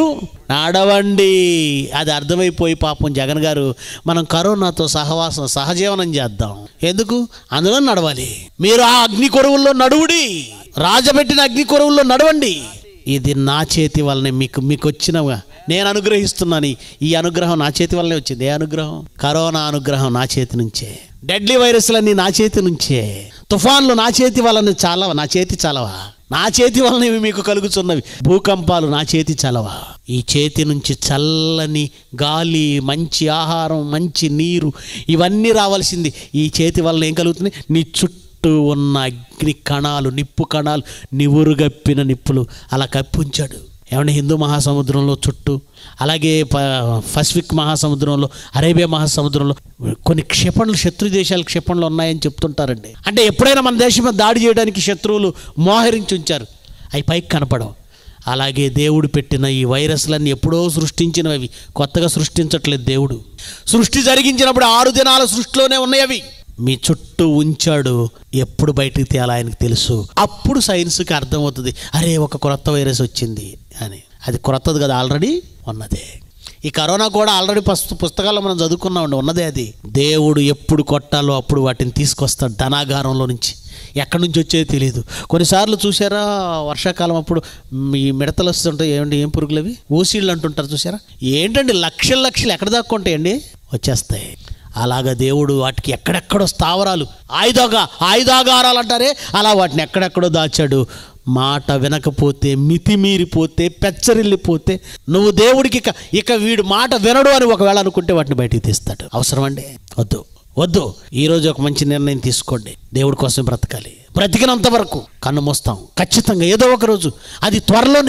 నడవండి అది అర్థమైపోయి పాపం జగన్ గారు మనం కరోనాతో సహవాసం సహజీవనం చేద్దాం ఎందుకు అందులో నడవాలి మీరు ఆ అగ్ని కొరువుల్లో నడువుడి రాజబెట్టిన అగ్ని కొరువుల్లో నడవండి ఇది నా చేతి వల్లనే మీకు మీకు వచ్చిన నేను అనుగ్రహిస్తున్నాను ఈ అనుగ్రహం నా చేతి వల్లనే వచ్చింది ఏ అనుగ్రహం కరోనా అనుగ్రహం నా చేతి నుంచే డెడ్లీ వైరస్లన్నీ నా చేతి నుంచే తుఫాన్లు నా చేతి వలన చాలవా నా చేతి చాలవా నా చేతి వలన ఇవి మీకు కలుగుతున్నవి భూకంపాలు నా చేతి చలవా ఈ చేతి నుంచి చల్లని గాలి మంచి ఆహారం మంచి నీరు ఇవన్నీ రావాల్సింది ఈ చేతి వలన ఏం కలుగుతుంది నీ చుట్టూ ఉన్న అగ్ని కణాలు నిప్పు కణాలు నివురుగప్పిన నిప్పులు అలా కప్పించాడు ఏమంటే హిందూ మహాసముద్రంలో చుట్టూ అలాగే ప పసిఫిక్ మహాసముద్రంలో అరేబియా మహాసముద్రంలో కొన్ని క్షిపణులు శత్రు దేశాల క్షిపణులు ఉన్నాయని చెప్తుంటారండి అంటే ఎప్పుడైనా మన దేశం మీద దాడి చేయడానికి శత్రువులు మోహరించి ఉంచారు అవి పైకి కనపడవు అలాగే దేవుడు పెట్టిన ఈ వైరస్లన్నీ ఎప్పుడో సృష్టించినవి కొత్తగా సృష్టించట్లేదు దేవుడు సృష్టి జరిగించినప్పుడు ఆరు దినాల సృష్టిలోనే ఉన్నాయి అవి మీ చుట్టూ ఉంచాడు ఎప్పుడు బయటికి తేలా ఆయనకు తెలుసు అప్పుడు సైన్స్కి అర్థమవుతుంది అరే ఒక క్రొత్త వైరస్ వచ్చింది అని అది క్రొత్తది కదా ఆల్రెడీ ఉన్నదే ఈ కరోనా కూడా ఆల్రెడీ పుస్త పుస్తకాల్లో మనం చదువుకున్నామండి ఉన్నదే అది దేవుడు ఎప్పుడు కొట్టాలో అప్పుడు వాటిని తీసుకొస్తాడు ధనాగారంలో నుంచి ఎక్కడి నుంచి వచ్చేది తెలియదు కొన్నిసార్లు చూసారా వర్షాకాలం అప్పుడు ఈ మిడతలు వస్తుంటాయి ఏమండి ఏం పురుగులు అవి ఊసీళ్ళు అంటుంటారు చూసారా ఏంటండి లక్షల లక్షలు ఎక్కడ దాకా ఉంటాయండి వచ్చేస్తాయి అలాగ దేవుడు వాటికి ఎక్కడెక్కడో స్థావరాలు ఆయుధాగా ఆయుధాగారాలు అంటారే అలా వాటిని ఎక్కడెక్కడో దాచాడు మాట వినకపోతే మితిమీరిపోతే పెచ్చరిల్లిపోతే నువ్వు దేవుడికి ఇక ఇక వీడు మాట వినడు అని ఒకవేళ అనుకుంటే వాటిని బయటికి తీస్తాడు అవసరం అండి వద్దు వద్దు ఈరోజు ఒక మంచి నిర్ణయం తీసుకోండి దేవుడి కోసం బ్రతకాలి బ్రతికినంత వరకు కన్ను మోస్తాం ఖచ్చితంగా ఏదో ఒక రోజు అది త్వరలోనే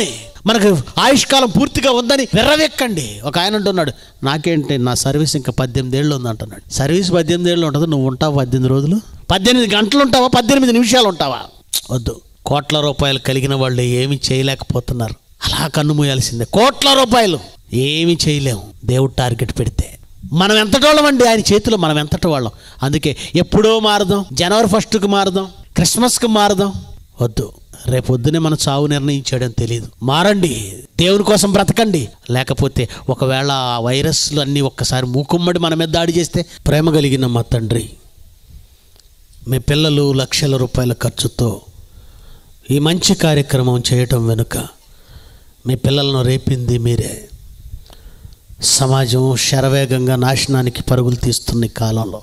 మనకు ఆయుష్కాలం పూర్తిగా ఉందని విర్రవెక్కండి ఒక ఆయన అంటున్నాడు నాకేంటి నా సర్వీస్ ఇంకా పద్దెనిమిది ఏళ్ళు ఉంది అంటున్నాడు సర్వీస్ పద్దెనిమిది ఏళ్ళు ఉంటుంది నువ్వు ఉంటావు పద్దెనిమిది రోజులు పద్దెనిమిది గంటలు ఉంటావా పద్దెనిమిది నిమిషాలు ఉంటావా వద్దు కోట్ల రూపాయలు కలిగిన వాళ్ళు ఏమి చేయలేకపోతున్నారు అలా కన్ను మూయాల్సిందే కోట్ల రూపాయలు ఏమి చేయలేము దేవుడు టార్గెట్ పెడితే మనం ఎంతటోళ్ళం అండి ఆయన చేతిలో మనం ఎంతటి వాళ్ళం అందుకే ఎప్పుడో మారదాం జనవరి ఫస్ట్కి మారదాం క్రిస్మస్కి మారదాం వద్దు రేపు పొద్దునే మన చావు నిర్ణయించాడని తెలియదు మారండి దేవుని కోసం బ్రతకండి లేకపోతే ఒకవేళ ఆ వైరస్లు అన్నీ ఒక్కసారి మూకుమ్మడి మన మీద దాడి చేస్తే ప్రేమ కలిగిన మా తండ్రి మీ పిల్లలు లక్షల రూపాయల ఖర్చుతో ఈ మంచి కార్యక్రమం చేయటం వెనుక మీ పిల్లలను రేపింది మీరే సమాజం శరవేగంగా నాశనానికి పరుగులు తీస్తున్న ఈ కాలంలో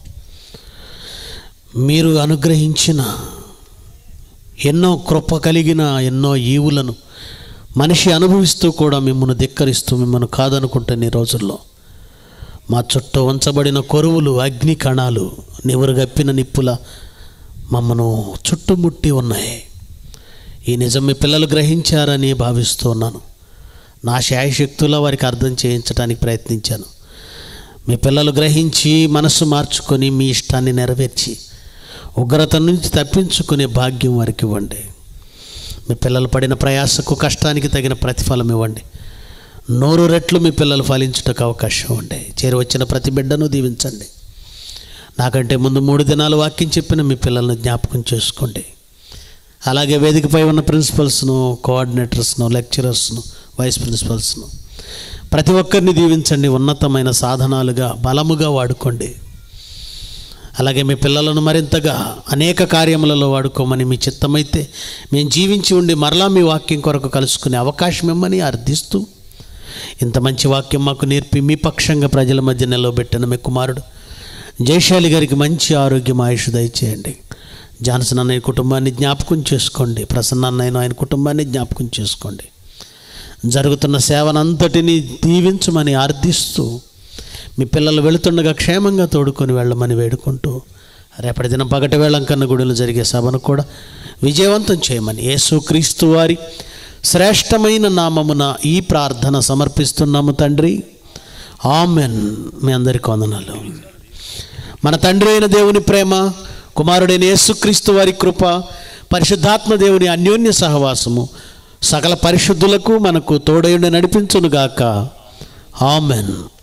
మీరు అనుగ్రహించిన ఎన్నో కృప కలిగిన ఎన్నో ఈవులను మనిషి అనుభవిస్తూ కూడా మిమ్మల్ని ధిక్కరిస్తూ మిమ్మల్ని కాదనుకుంటున్న ఈ రోజుల్లో మా చుట్టూ ఉంచబడిన కొరువులు అగ్ని కణాలు నివురుగప్పిన నిప్పుల మమ్మను చుట్టుముట్టి ఉన్నాయి ఈ నిజం మీ పిల్లలు గ్రహించారని భావిస్తున్నాను నా శాయశక్తుల వారికి అర్థం చేయించడానికి ప్రయత్నించాను మీ పిల్లలు గ్రహించి మనసు మార్చుకొని మీ ఇష్టాన్ని నెరవేర్చి ఉగ్రత నుంచి తప్పించుకునే భాగ్యం వారికి ఇవ్వండి మీ పిల్లలు పడిన ప్రయాసకు కష్టానికి తగిన ప్రతిఫలం ఇవ్వండి నూరు రెట్లు మీ పిల్లలు ఫలించుటకు అవకాశం ఉండే చేరి వచ్చిన ప్రతి బిడ్డను దీవించండి నాకంటే ముందు మూడు దినాలు వాక్యం చెప్పిన మీ పిల్లల్ని జ్ఞాపకం చేసుకోండి అలాగే వేదికపై ఉన్న ప్రిన్సిపల్స్ను కోఆర్డినేటర్స్ను లెక్చరర్స్ను వైస్ ప్రిన్సిపల్స్ను ప్రతి ఒక్కరిని దీవించండి ఉన్నతమైన సాధనాలుగా బలముగా వాడుకోండి అలాగే మీ పిల్లలను మరింతగా అనేక కార్యములలో వాడుకోమని మీ చిత్తమైతే మేము జీవించి ఉండి మరలా మీ వాక్యం కొరకు కలుసుకునే అవకాశం ఇమ్మని అర్థిస్తూ ఇంత మంచి వాక్యం మాకు నేర్పి మీ పక్షంగా ప్రజల మధ్య నిలవబెట్టిన మీ కుమారుడు జయశాలి గారికి మంచి ఆరోగ్యం ఆయుష్ దయచేయండి జాన్సన్ అన్నయ్య కుటుంబాన్ని జ్ఞాపకం చేసుకోండి ప్రసన్న అన్నయ్యను ఆయన కుటుంబాన్ని జ్ఞాపకం చేసుకోండి జరుగుతున్న సేవనంతటినీ దీవించమని ఆర్థిస్తూ మీ పిల్లలు వెళుతుండగా క్షేమంగా తోడుకొని వెళ్ళమని వేడుకుంటూ రేపటి దినం పగటి వేళంకన్న గుడిలో జరిగే సభను కూడా విజయవంతం చేయమని యేసుక్రీస్తు వారి శ్రేష్టమైన నామమున ఈ ప్రార్థన సమర్పిస్తున్నాము తండ్రి ఆమెన్ మీ అందరికీ వందనాలు మన తండ్రి అయిన దేవుని ప్రేమ కుమారుడైన యేసుక్రీస్తు వారి కృప పరిశుద్ధాత్మ దేవుని అన్యోన్య సహవాసము సకల పరిశుద్ధులకు మనకు తోడయుండి నడిపించునుగాక ఆమెన్